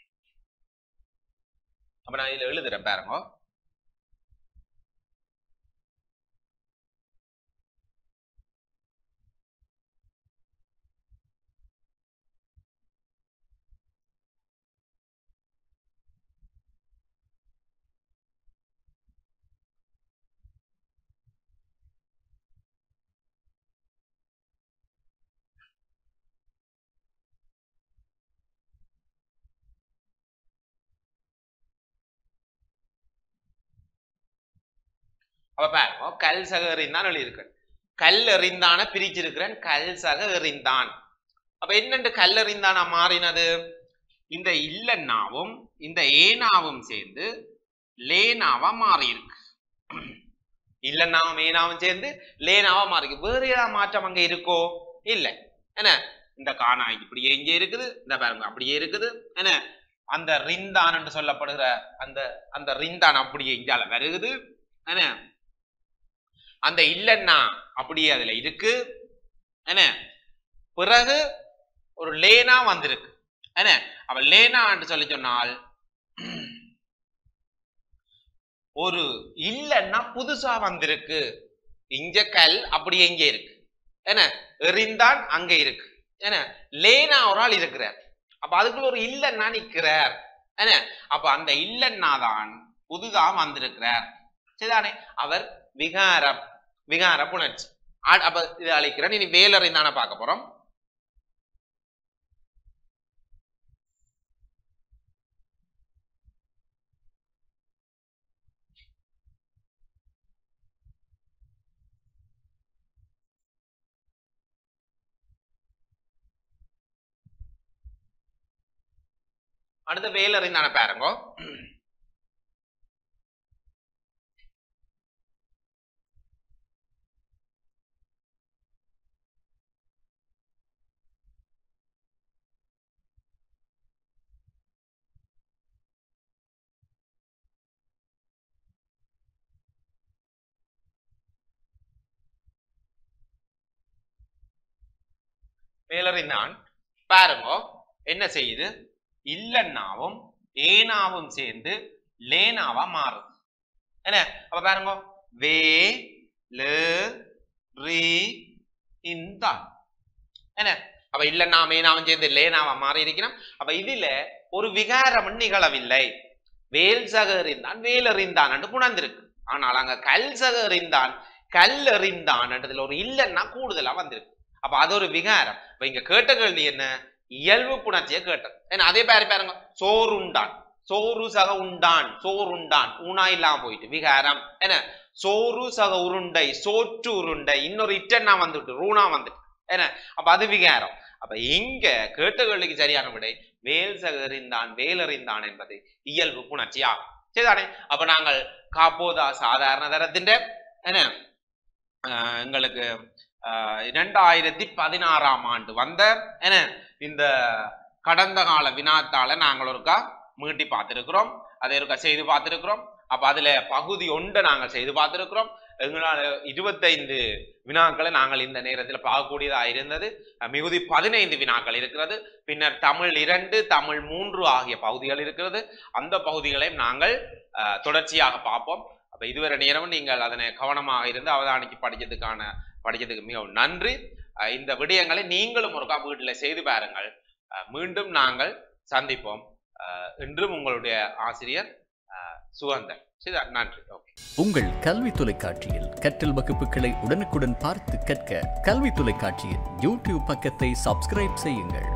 அப்ப நான் இதுல எழுதுறேன் பாருங்க அப்ப பாருங்க கல் சக எறிந்தான் எழுதியிருக்கு கல் எறிந்தான பிரிச்சிருக்கிறேன் கல் சக எறிந்தான் அப்ப என்னண்டு கல் எறிந்தானா மாறினது இந்த இல்லன்னாவும் இந்த ஏனாவும் சேர்ந்து லேனாவா மாறி இருக்கு இல்லன்னாவும் ஏனாவும் சேர்ந்து லேனாவா மாறி இருக்கு வேற ஏதாவது மாற்றம் அங்க இருக்கோ இல்ல என்ன இந்த காணா இப்படியே இங்கே இருக்குது இந்த பாருங்க அப்படியே இருக்குது என்ன அந்த ரிந்தான் என்று சொல்லப்படுகிற அந்த அந்த ரிந்தான் அப்படியே இங்கால வருகுது என்ன அந்த இல்லன்னா அப்படியே அதுல இருக்கு என்ன பிறகு ஒரு லேனா வந்திருக்கு என்ன அவ லேனா என்று சொல்லி சொன்னால் ஒரு இல்லன்னா புதுசா வந்திருக்கு இங்க கல் அப்படியே இங்க இருக்கு என்ன எறிந்தான் அங்க இருக்கு என்ன லேனா ஒரு ஆள் இருக்கிறார் அப்ப அதுக்குள்ள ஒரு இல்லன்னா நிக்கிறார் என்ன அப்ப அந்த இல்லன்னா தான் புதுதா வந்திருக்கிறார் சரிதானே அவர் விகாரம் விகார புணர்ச்சி ஆ- அப்ப இது அழைக்கிறேன் இனி வேலரை தானே பார்க்க போறோம் அடுத்த வேலரை தானே பாருங்க வேலறிந்தான் பாருங்க என்ன செய்யுது இல்லன்னாவும் ஏனாவும் சேர்ந்து லேனாவா மாறுது என்ன அப்ப பாருங்க வே ல ரி இந்தான் என்ன அப்ப இல்லன்னா மேனாவும் சேர்ந்து லேனாவா மாறி இருக்கிறோம் அப்ப இதுல ஒரு விகாரம் நிகழவில்லை வேல் சகரிந்தான் வேலறிந்தான் என்று புணர்ந்திருக்கு ஆனால் அங்க கல் சகரிந்தான் கல் எறிந்தான் என்றதுல ஒரு இல்லன்னா கூடுதலா வந்திருக்கு அப்ப அது ஒரு விகாரம் இப்ப இங்க கேட்ட கேள்வி என்ன இயல்பு புணர்ச்சியை கேட்டது ஏன்னா அதே பேரு பாருங்க சோறுண்டான் சோறு சக உண்டான் சோறு உண்டான் ஊனா இல்லாம போயிட்டு விகாரம் என்ன சோறு சக உருண்டை சோற்று உருண்டை இன்னொரு இட்டன்னா வந்துட்டு ரூணா வந்துட்டு என்ன அப்ப அது விகாரம் அப்ப இங்க கேட்ட கேள்விக்கு சரியான விடை வேல் சகரிந்தான் வேலறிந்தான் என்பது இயல்பு புணர்ச்சி ஆகும் சரிதானே அப்ப நாங்கள் காப்போதா சாதாரண தரத்தின் என்ன ஆஹ் எங்களுக்கு ஆஹ் இரண்டாயிரத்தி பதினாறாம் ஆண்டு வந்த என்ன இந்த கடந்த கால வினாத்தால நாங்கள் ஒருக்கா மீட்டி பார்த்திருக்கிறோம் அதை ஒருக்கா செய்து பார்த்திருக்கிறோம் அப்ப அதுல பகுதி ஒன்றை நாங்கள் செய்து பார்த்திருக்கிறோம் எங்களால் இருபத்தைந்து வினாக்களை நாங்கள் இந்த நேரத்தில் பார்க்கக்கூடியதா இருந்தது அஹ் மிகுதி பதினைந்து வினாக்கள் இருக்கிறது பின்னர் தமிழ் இரண்டு தமிழ் மூன்று ஆகிய பகுதிகள் இருக்கிறது அந்த பகுதிகளையும் நாங்கள் அஹ், தொடர்ச்சியாக பார்ப்போம் அப்ப இதுவரை நேரமும் நீங்கள் அதனை கவனமாக இருந்து அவதானிக்கு படிக்கிறதுக்கான படிக்கிறதுக்கு மிகவும் நன்றி அஹ், இந்த விடயங்களை நீங்களும் ஒருக்கா வீட்டில் செய்து பாருங்கள் அஹ், மீண்டும் நாங்கள் சந்திப்போம் அஹ், இன்றும் உங்களுடைய ஆசிரியர் அஹ், சுகந்தன் சரி நன்றி ஓகே உங்கள் கல்வி தொலைக்காட்சியில் கற்றல் வகுப்புகளை உடனுக்குடன் பார்த்து கற்க கல்வி தொலைக்காட்சியின் யூடியூப் பக்கத்தை சப்ஸ்கிரைப் செய்யுங்கள்